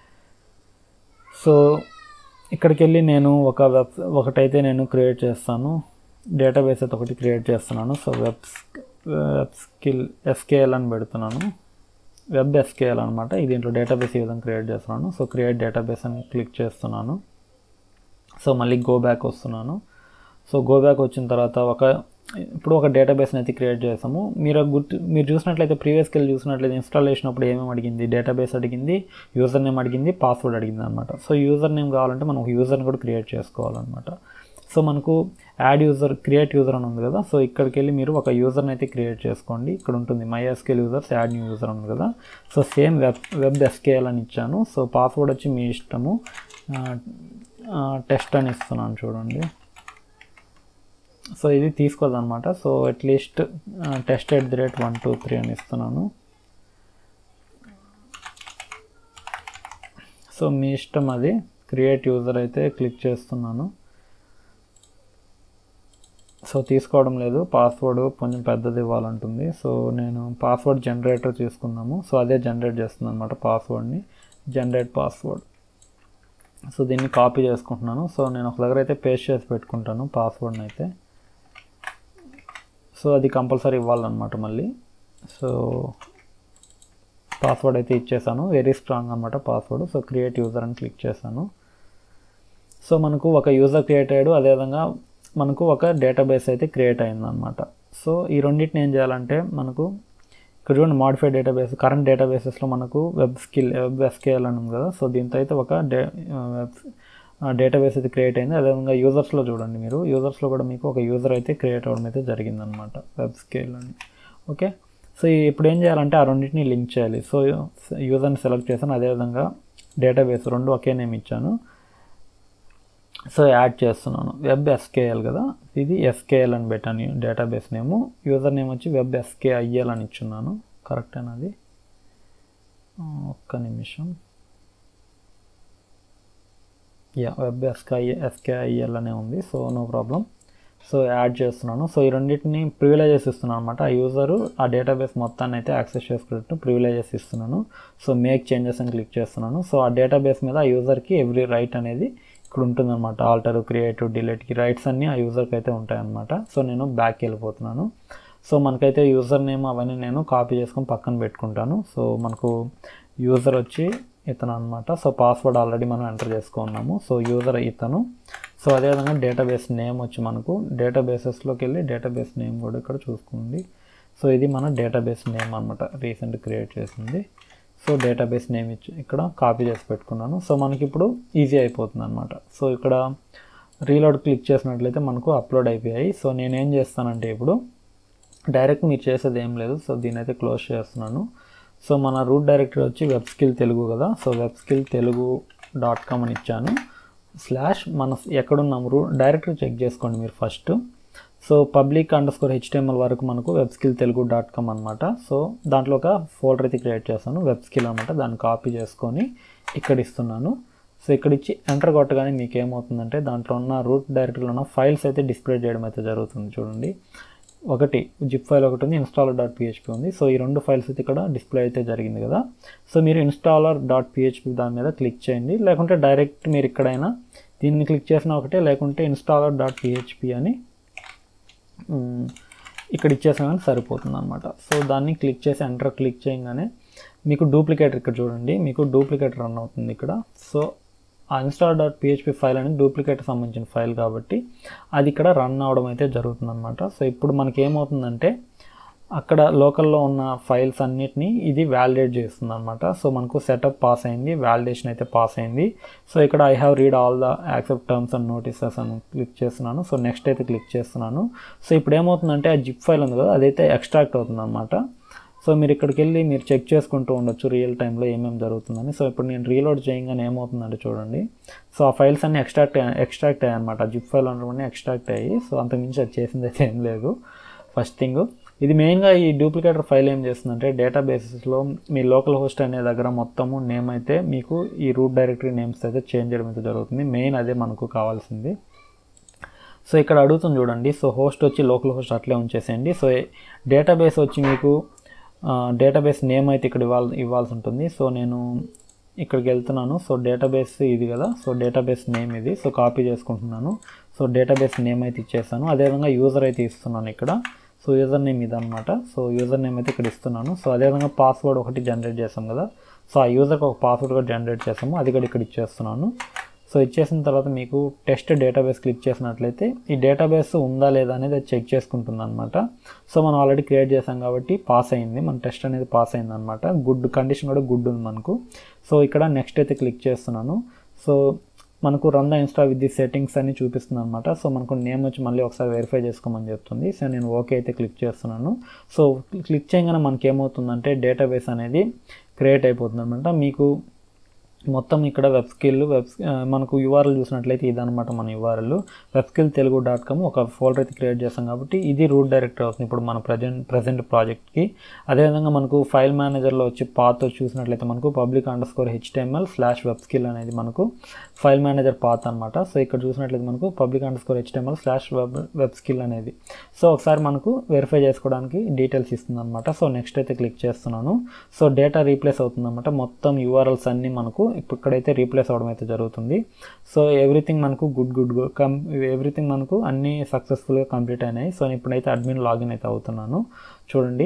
సో ఇక్కడికి వెళ్ళి నేను ఒక వెబ్ ఒకటైతే నేను క్రియేట్ చేస్తాను డేటాబేస్ అయితే ఒకటి క్రియేట్ చేస్తున్నాను so web web skill SKL అని పెడుతున్నాను వెబ్ ఎస్కేఎల్ అనమాట ఇది దీంట్లో డేటాబేస్ ఈ విధంగా క్రియేట్ చేస్తున్నాను సో క్రియేట్ డేటాబేస్ అని క్లిక్ చేస్తున్నాను సో మళ్ళీ గో బ్యాక్ వస్తున్నాను సో గో బ్యాక్ వచ్చిన తర్వాత ఒక ఇప్పుడు ఒక డేటాబేస్ని అయితే క్రియేట్ చేసాము మీరు గుర్తు మీరు చూసినట్లయితే ప్రీవియస్కి వెళ్ళి చూసినట్లయితే ఇన్స్టాల్ చేసినప్పుడు ఏమేమి అడిగింది డేటాబేస్ అడిగింది యూజర్ నేమ్ అడిగింది పాస్వర్డ్ అడిగింది అనమాట సో యూజర్ నేమ్ కావాలంటే మనం ఒక యూజర్ని కూడా క్రియేట్ చేసుకోవాలన్నమాట సో మనకు యాడ్ యూజర్ క్రియేట్ యూజర్ అని ఉంది కదా సో ఇక్కడికి వెళ్ళి మీరు ఒక యూజర్ని అయితే క్రియేట్ చేసుకోండి ఇక్కడ ఉంటుంది MySQL users add new user ఉంది కదా so same web web SKL అని ఇచ్చాను సో పాస్వర్డ్ వచ్చి మీ ఇష్టము టెస్ట్ అని ఇస్తున్నాను చూడండి సో ఇది తీసుకోదన్నమాట so at least test at the rate one two three అని ఇస్తున్నాను సో మీ ఇష్టం అది క్రియేట్ యూజర్ అయితే క్లిక్ చేస్తున్నాను సో తీసుకోవడం లేదు పాస్వర్డ్ కొంచెం పెద్దది ఇవ్వాలంటుంది సో నేను పాస్వర్డ్ జనరేటర్ తీసుకున్నాము సో అదే జనరేట్ చేస్తుంది అనమాట పాస్వర్డ్ని జనరేట్ పాస్వర్డ్ సో దీన్ని కాపీ చేసుకుంటున్నాను సో నేను ఒక దగ్గర అయితే పేస్ట్ చేసి పెట్టుకుంటాను పాస్వర్డ్ని అయితే సో అది కంపల్సరీ ఇవ్వాలన్నమాట మళ్ళీ సో పాస్వర్డ్ అయితే ఇచ్చేసాను వెరీ స్ట్రాంగ్ అనమాట పాస్వర్డ్ సో క్రియేట్ యూజర్ అని క్లిక్ చేశాను సో మనకు ఒక యూజర్ క్రియేట్ అయ్యాడు అదేవిధంగా మనకు ఒక డేటాబేస్ అయితే క్రియేట్ అయిందనమాట సో ఈ రెండింటిని ఏం చేయాలంటే మనకు ఇక్కడ చూడండి మాడిఫైడ్ డేటాబేస్ కరెంట్ డేటాబేసెస్లో మనకు వెబ్ స్కిల్ వెబ్ ఎస్కేఎల్ అని ఉంది కదా సో దీంతో అయితే ఒక డే వెబ్ డేటాబేస్ అయితే క్రియేట్ అయింది అదేవిధంగా యూజర్స్లో చూడండి మీరు యూజర్స్లో కూడా మీకు ఒక యూజర్ అయితే క్రియేట్ అవ్వడం అయితే జరిగిందనమాట వెబ్ స్కేల్ అని ఓకే సో ఇప్పుడు ఏం చేయాలంటే ఆ రెండింటిని లింక్ చేయాలి సో యూజర్ని సెలెక్ట్ చేశాను అదేవిధంగా డేటాబేస్ రెండు ఒకే నేమ్ ఇచ్చాను సో యాడ్ చేస్తున్నాను వెబ్ ఎస్కేఎల్ కదా ఇది ఎస్కేఎల్ అని పెట్టాను డేటాబేస్ నేము యూజర్ నేమ్ వచ్చి వెబ్ ఎస్కేఐఎల్ అని ఇచ్చున్నాను కరెక్టేనా అది ఒక్క నిమిషం యా వెబ్ ఎస్కే ఎస్కేఐఎల్ అనే ఉంది so no problem so add చేస్తున్నాను సో ఈ రెండింటిని ప్రివిలేజెస్ ఇస్తున్నాను అనమాట ఆ యూజరు ఆ డేటాబేస్ మొత్తాన్ని అయితే యాక్సెస్ చేసుకున్నట్టు ప్రివిలేజెస్ ఇస్తున్నాను సో మేక్ చేంజెస్ అని క్లిక్ చేస్తున్నాను సో ఆ డేటాబేస్ మీద ఆ యూజర్కి ఎవ్రీ రైట్ అనేది ఇక్కడ ఉంటుందన్నమాట ఆల్టర్ క్రియేటివ్ డిలీట్కి రైట్స్ అన్నీ ఆ యూజర్కి అయితే ఉంటాయన్నమాట సో నేను బ్యాక్ వెళ్ళిపోతున్నాను సో మనకైతే యూజర్ నేమ్ అవన్నీ నేను కాపీ చేసుకొని పక్కన పెట్టుకుంటాను సో మనకు యూజర్ వచ్చి ఇతను అనమాట సో పాస్వర్డ్ ఆల్రెడీ మనం ఎంటర్ చేసుకున్నాము సో యూజర్ ఇతను సో అదేవిధంగా డేటాబేస్ నేమ్ వచ్చి మనకు డేటాబేసెస్లోకి వెళ్ళి డేటాబేస్ నేమ్ కూడా ఇక్కడ చూసుకుంది సో ఇది మన డేటాబేస్ నేమ్ అనమాట రీసెంట్ క్రియేట్ చేసింది సో డేటాబేస్ నేమ్ ఇచ్చి ఇక్కడ కాపీ చేసి పెట్టుకున్నాను సో మనకి ఇప్పుడు ఈజీ అయిపోతుంది అనమాట సో ఇక్కడ రీలోడ్ క్లిక్ చేసినట్లయితే మనకు అప్లోడ్ అయిపోయాయి సో నేనేం చేస్తానంటే ఇప్పుడు డైరెక్ట్ మీరు చేసేది ఏం లేదు సో దీని అయితే క్లోజ్ చేస్తున్నాను సో మన రూట్ డైరెక్టరీ వచ్చి వెబ్ స్కిల్ తెలుగు కదా so web skill Telugu dot com అని ఇచ్చాను స్లాష్ మన ఎక్కడున్నాము రూ డైరెక్టరీ చెక్ చేసుకోండి మీరు first so public underscore HTML వరకు మనకు web skill Telugu dot com అనమాట సో దాంట్లో ఒక ఫోల్డర్ అయితే క్రియేట్ చేస్తాను వెబ్ స్కిల్ అనమాట దాన్ని కాపీ చేసుకొని ఇక్కడ ఇస్తున్నాను సో ఇక్కడ ఇచ్చి ఎంటర్ కొట్టగానే మీకు ఏమవుతుందంటే దాంట్లో ఉన్న రూట్ డైరెక్టరీలో ఉన్న ఫైల్స్ అయితే డిస్ప్లే చేయడం అయితే జరుగుతుంది చూడండి ఒకటి జిప్ ఫైల్ ఒకటి ఉంది ఇన్స్టాలర్ డాట్ పిహెచ్పి ఉంది సో ఈ రెండు ఫైల్స్ అయితే ఇక్కడ డిస్ప్లే అయితే జరిగింది కదా సో మీరు ఇన్స్టాలర్ డాట్ పిహెచ్పి దాని మీద క్లిక్ చేయండి లేకుంటే డైరెక్ట్ మీరు ఇక్కడైనా దీన్ని క్లిక్ చేసిన ఒకటే లేకుంటే ఇన్స్టాలర్ డాట్ పిహెచ్పి అని మ్, ఇక్కడ ఇచ్చేసిన కానీ సరిపోతుంది అనమాట సో దాన్ని క్లిక్ చేసి ఎంటర్ క్లిక్ చేయగానే మీకు డూప్లికేటర్ ఇక్కడ చూడండి మీకు డూప్లికేట్ రన్ అవుతుంది ఇక్కడ సో ఆ ఇన్స్టాల్ డాట్ పిహెచ్పి ఫైల్ అనేది డూప్లికేట్ సంబంధించిన ఫైల్ కాబట్టి అది ఇక్కడ రన్ అవడం అయితే జరుగుతుంది అనమాట సో ఇప్పుడు మనకి ఏమవుతుందంటే అక్కడ లోకల్లో ఉన్న ఫైల్స్ అన్నిటిని ఇది వ్యాలిడేట్ చేస్తుంది అనమాట సో మనకు సెటప్ పాస్ అయింది వ్యాలిడేషన్ అయితే పాస్ అయింది సో ఇక్కడ I have read all the accept terms and notices అని క్లిక్ చేస్తున్నాను సో నెక్స్ట్ అయితే క్లిక్ చేస్తున్నాను సో ఇప్పుడు ఏమవుతుందంటే ఆ జిప్ ఫైల్ ఉంది కదా అదైతే ఎక్స్ట్రాక్ట్ అవుతుంది అనమాట సో మీరు ఇక్కడికి వెళ్ళి మీరు చెక్ చేసుకుంటూ ఉండొచ్చు రియల్ టైంలో ఏమేమి జరుగుతుందని సో ఇప్పుడు నేను రీలోడ్ చేయగానే ఏమవుతుందంటే చూడండి సో ఆ ఫైల్స్ అన్ని ఎక్స్ట్రాక్ట్ ఎక్స్ట్రాక్ట్ అయ్యాయి అనమాట జిప్ ఫైల్ ఉండడం ఎక్స్ట్రాక్ట్ అయ్యి సో అంతకుమించి అది చేసింది అయితే ఏం లేదు ఫస్ట్ థింగ్ ఇది మెయిన్గా ఈ డూప్లికేటర్ ఫైల్ ఏం చేస్తుందంటే డేటాబేసెస్లో మీ లోకల్ హోస్ట్ అనే దగ్గర మొత్తము నేమ్ అయితే మీకు ఈ రూట్ డైరెక్టరీ నేమ్స్ అయితే చేంజ్ చేయడం అయితే జరుగుతుంది మెయిన్ అదే మనకు కావాల్సింది సో ఇక్కడ అడుగుతుంది చూడండి సో హోస్ట్ వచ్చి లోకల్ హోస్ట్ అట్లే ఉంచేసేయండి సో డేటాబేస్ వచ్చి మీకు డేటాబేస్ నేమ్ అయితే ఇక్కడ ఇవ్వాలి ఇవ్వాల్సి ఉంటుంది సో నేను ఇక్కడికి వెళ్తున్నాను సో డేటాబేస్ ఇది కదా సో డేటాబేస్ నేమ్ ఇది సో కాపీ చేసుకుంటున్నాను సో డేటాబేస్ నేమ్ అయితే ఇచ్చేసాను అదేవిధంగా యూజర్ అయితే ఇస్తున్నాను ఇక్కడ సో యూజర్ నేమ్ ఇది అనమాట సో యూజర్ నేమ్ అయితే ఇక్కడ ఇస్తున్నాను సో అదేవిధంగా పాస్వర్డ్ ఒకటి జనరేట్ చేసాం కదా సో ఆ యూజర్కి ఒక పాస్వర్డ్ కూడా జనరేట్ చేసాము అది కూడా ఇక్కడ ఇచ్చేస్తున్నాను సో ఇచ్చేసిన తర్వాత మీకు టెస్ట్ డేటాబేస్ క్లిక్ చేసినట్లయితే ఈ డేటాబేస్ ఉందా లేదా అనేది అది చెక్ చేసుకుంటుంది అనమాట సో మనం ఆల్రెడీ క్రియేట్ చేసాం కాబట్టి పాస్ అయింది మన టెస్ట్ అనేది పాస్ అయింది అనమాట గుడ్ కండిషన్ కూడా గుడ్ ఉంది మనకు సో ఇక్కడ నెక్స్ట్ అయితే క్లిక్ చేస్తున్నాను సో మనకు run the install with the settings అని చూపిస్తుంది అనమాట సో మనకు నేమ్ వచ్చి మళ్ళీ ఒకసారి వెరిఫై చేసుకోమని చెప్తుంది సో నేను ఓకే అయితే క్లిక్ చేస్తున్నాను సో క్లిక్ చేయగానే మనకి ఏమవుతుందంటే డేటాబేస్ అనేది క్రియేట్ అయిపోతుంది అనమాట మీకు మొత్తం ఇక్కడ వెబ్ స్కిల్ వెబ్ మనకు యూఆర్ఎల్ చూసినట్లయితే ఇదనమాట మన URL web skill Telugu dot com ఒక ఫోల్డర్ అయితే క్రియేట్ చేస్తాం కాబట్టి ఇది రూట్ డైరెక్టర్ అవుతుంది ఇప్పుడు మన ప్రజెంట్ ప్రజెంట్ ప్రాజెక్ట్కి అదేవిధంగా మనకు ఫైల్ మేనేజర్లో వచ్చి పాత్ చూసినట్లయితే మనకు public underscore HTML slash web skill అనేది మనకు ఫైల్ మేనేజర్ పాత్ అనమాట సో ఇక్కడ చూసినట్లయితే మనకు public underscore HTML slash web web skill అనేది సో ఒకసారి మనకు వెరిఫై చేసుకోవడానికి డీటెయిల్స్ ఇస్తుంది అనమాట సో నెక్స్ట్ అయితే క్లిక్ చేస్తున్నాను సో డేటా రీప్లేస్ అవుతుంది అనమాట మొత్తం యూఆర్ఎల్స్ అన్నీ మనకు ఇప్పుడు ఇక్కడైతే రీప్లేస్ అవ్వడం అయితే జరుగుతుంది సో ఎవ్రీథింగ్ మనకు గుడ్ గుడ్ కం ఎవ్రీథింగ్ మనకు అన్నీ సక్సెస్ఫుల్గా కంప్లీట్ అయినాయి సో ఇప్పుడైతే అడ్మిన్ లాగిన్ అయితే అవుతున్నాను చూడండి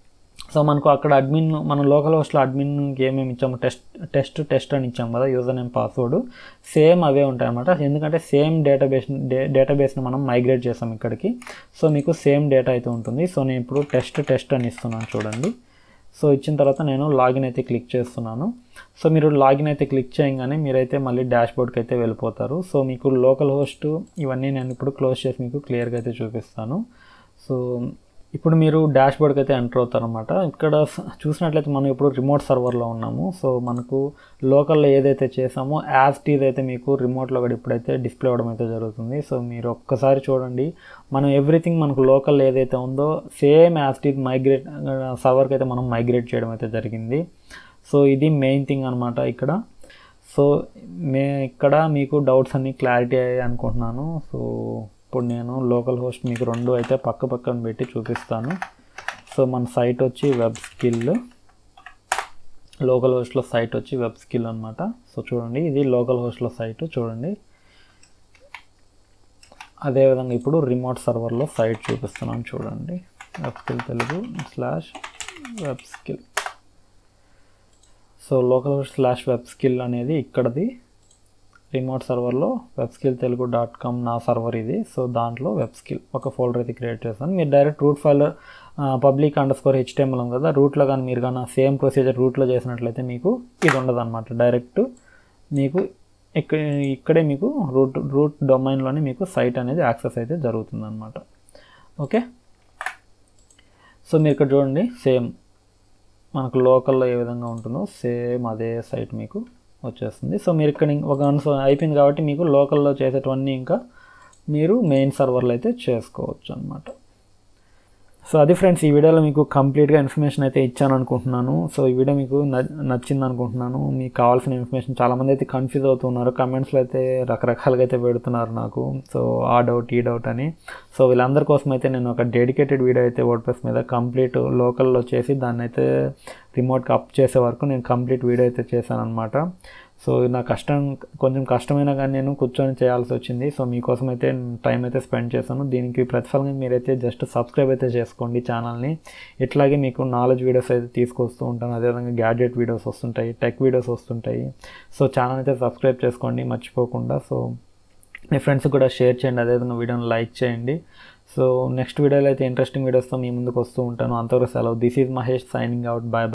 సో మనకు అక్కడ అడ్మిన్ మన లోకల్ హోస్ట్లో అడ్మిన్కి ఏమేమి ఇచ్చాము టెస్ట్ టెస్ట్ టెస్ట్ అని ఇచ్చాము కదా యూజర్ నేమ్ పాస్వర్డ్ సేమ్ అవే ఉంటాయి అనమాట ఎందుకంటే సేమ్ డేటాబేస్ డే డేటాబేస్ని మనం మైగ్రేట్ చేసాం ఇక్కడికి సో మీకు సేమ్ డేటా అయితే ఉంటుంది సో నేను ఇప్పుడు టెస్ట్ టెస్ట్ అని ఇస్తున్నాను చూడండి సో ఇచ్చిన తర్వాత నేను లాగిన్ అయితే క్లిక్ చేస్తున్నాను సో మీరు లాగిన్ అయితే క్లిక్ చేయగానే మీరైతే మళ్ళీ డాష్ బోర్డ్కి అయితే వెళ్ళిపోతారు సో మీకు లోకల్ హోస్ట్ ఇవన్నీ నేను ఇప్పుడు క్లోజ్ చేసి మీకు క్లియర్గా అయితే చూపిస్తాను సో ఇప్పుడు మీరు డాష్ బోర్డ్కి అయితే ఎంటర్ అవుతారనమాట ఇక్కడ స- చూసినట్లయితే మనం ఇప్పుడు రిమోట్ సర్వర్లో ఉన్నాము సో మనకు లోకల్లో ఏదైతే చేసామో యాజ్ టీజ్ అయితే మీకు రిమోట్లో కూడా ఇప్పుడైతే డిస్ప్లే అవ్వడం అయితే జరుగుతుంది సో మీరు ఒక్కసారి చూడండి మనం ఎవ్రీథింగ్ మనకు లోకల్ ఏదైతే ఉందో సేమ్ యాజ్ టీజ్ మైగ్రేట్ సర్వర్కి అయితే మనం మైగ్రేట్ చేయడం అయితే జరిగింది సో ఇది మెయిన్ థింగ్ అనమాట ఇక్కడ సో మే ఇక్కడ మీకు డౌట్స్ అన్నీ క్లారిటీ అయ్యాయి అనుకుంటున్నాను సో ఇప్పుడు నేను లోకల్ హోస్ట్ మీకు రెండు అయితే పక్క పక్కన పెట్టి చూపిస్తాను సో మన సైట్ వచ్చి వెబ్ స్కిల్ లోకల్ హోస్ట్లో సైట్ వచ్చి వెబ్ స్కిల్ అనమాట సో చూడండి ఇది లోకల్ హోస్ట్లో సైట్ చూడండి అదేవిధంగా ఇప్పుడు రిమోట్ సర్వర్లో సైట్ చూపిస్తున్నాను చూడండి web skill Telugu slash web skill so local host slash web skill అనేది ఇక్కడది రిమోట్ సర్వర్లో web skill Telugu dot com నా సర్వర్ ఇది సో దాంట్లో వెబ్ స్కిల్ ఒక ఫోల్డర్ అయితే క్రియేట్ చేస్తాను మీరు direct root file public underscore HTML ఉంది కదా రూట్లో కానీ మీరు కానీ సేమ్ ప్రొసీజర్ రూట్లో చేసినట్లయితే మీకు ఇది ఉండదు అనమాట డైరెక్ట్ మీకు ఇక్కడ ఇక్కడే మీకు రూట్ రూట్ డొమైన్లోనే మీకు సైట్ అనేది యాక్సెస్ అయితే జరుగుతుంది అనమాట ఓకే సో మీరు ఇక్కడ చూడండి సేమ్ మనకు లోకల్లో ఏ విధంగా ఉంటుందో సేమ్ అదే సైట్ మీకు వచ్చేస్తుంది సో మీరు ఇక్కడ ఇం- ఒక అన్స్ అయిపోయింది కాబట్టి మీకు లోకల్లో చేసేటవన్నీ ఇంకా మీరు మెయిన్ సర్వర్లో అయితే చేసుకోవచ్చు అనమాట సో అది ఫ్రెండ్స్ ఈ వీడియోలో మీకు కంప్లీట్గా ఇన్ఫర్మేషన్ అయితే ఇచ్చాను అనుకుంటున్నాను సో ఈ వీడియో మీకు న- నచ్చింది అనుకుంటున్నాను మీకు కావాల్సిన ఇన్ఫర్మేషన్ చాలామంది అయితే కన్ఫ్యూజ్ అవుతున్నారు కమెంట్స్లో అయితే రకరకాలుగా అయితే పెడుతున్నారు నాకు సో ఆ డౌట్ ఈ డౌట్ అని సో వీళ్ళందరి కోసం అయితే నేను ఒక డెడికేటెడ్ వీడియో అయితే వర్డ్ప్రెస్ మీద కంప్లీట్ లోకల్లో చేసి దాన్ని అయితే రిమోట్కి అప్ చేసే వరకు నేను కంప్లీట్ వీడియో అయితే చేశాను అనమాట సో నా కష్టం కొంచెం కష్టమైనా కానీ నేను కూర్చొని చేయాల్సి వచ్చింది సో మీకోసం అయితే టైం అయితే స్పెండ్ చేశాను దీనికి ప్రతిఫలంగా మీరైతే జస్ట్ సబ్స్క్రైబ్ అయితే చేసుకోండి ఛానల్ని ఇట్లాగే మీకు నాలెడ్జ్ వీడియోస్ అయితే తీసుకొస్తూ ఉంటాను అదేవిధంగా గ్యాడ్జెట్ వీడియోస్ వస్తుంటాయి టెక్ వీడియోస్ వస్తుంటాయి సో ఛానల్ అయితే సబ్స్క్రైబ్ చేసుకోండి మర్చిపోకుండా సో మీ ఫ్రెండ్స్ కూడా షేర్ చేయండి అదేవిధంగా వీడియోని లైక్ చేయండి సో నెక్స్ట్ వీడియోలో అయితే ఇంట్రెస్టింగ్ వీడియోస్తో మీ ముందుకు వస్తూ ఉంటాను అంతవరకు సెలవు this is Mahesh signing out bye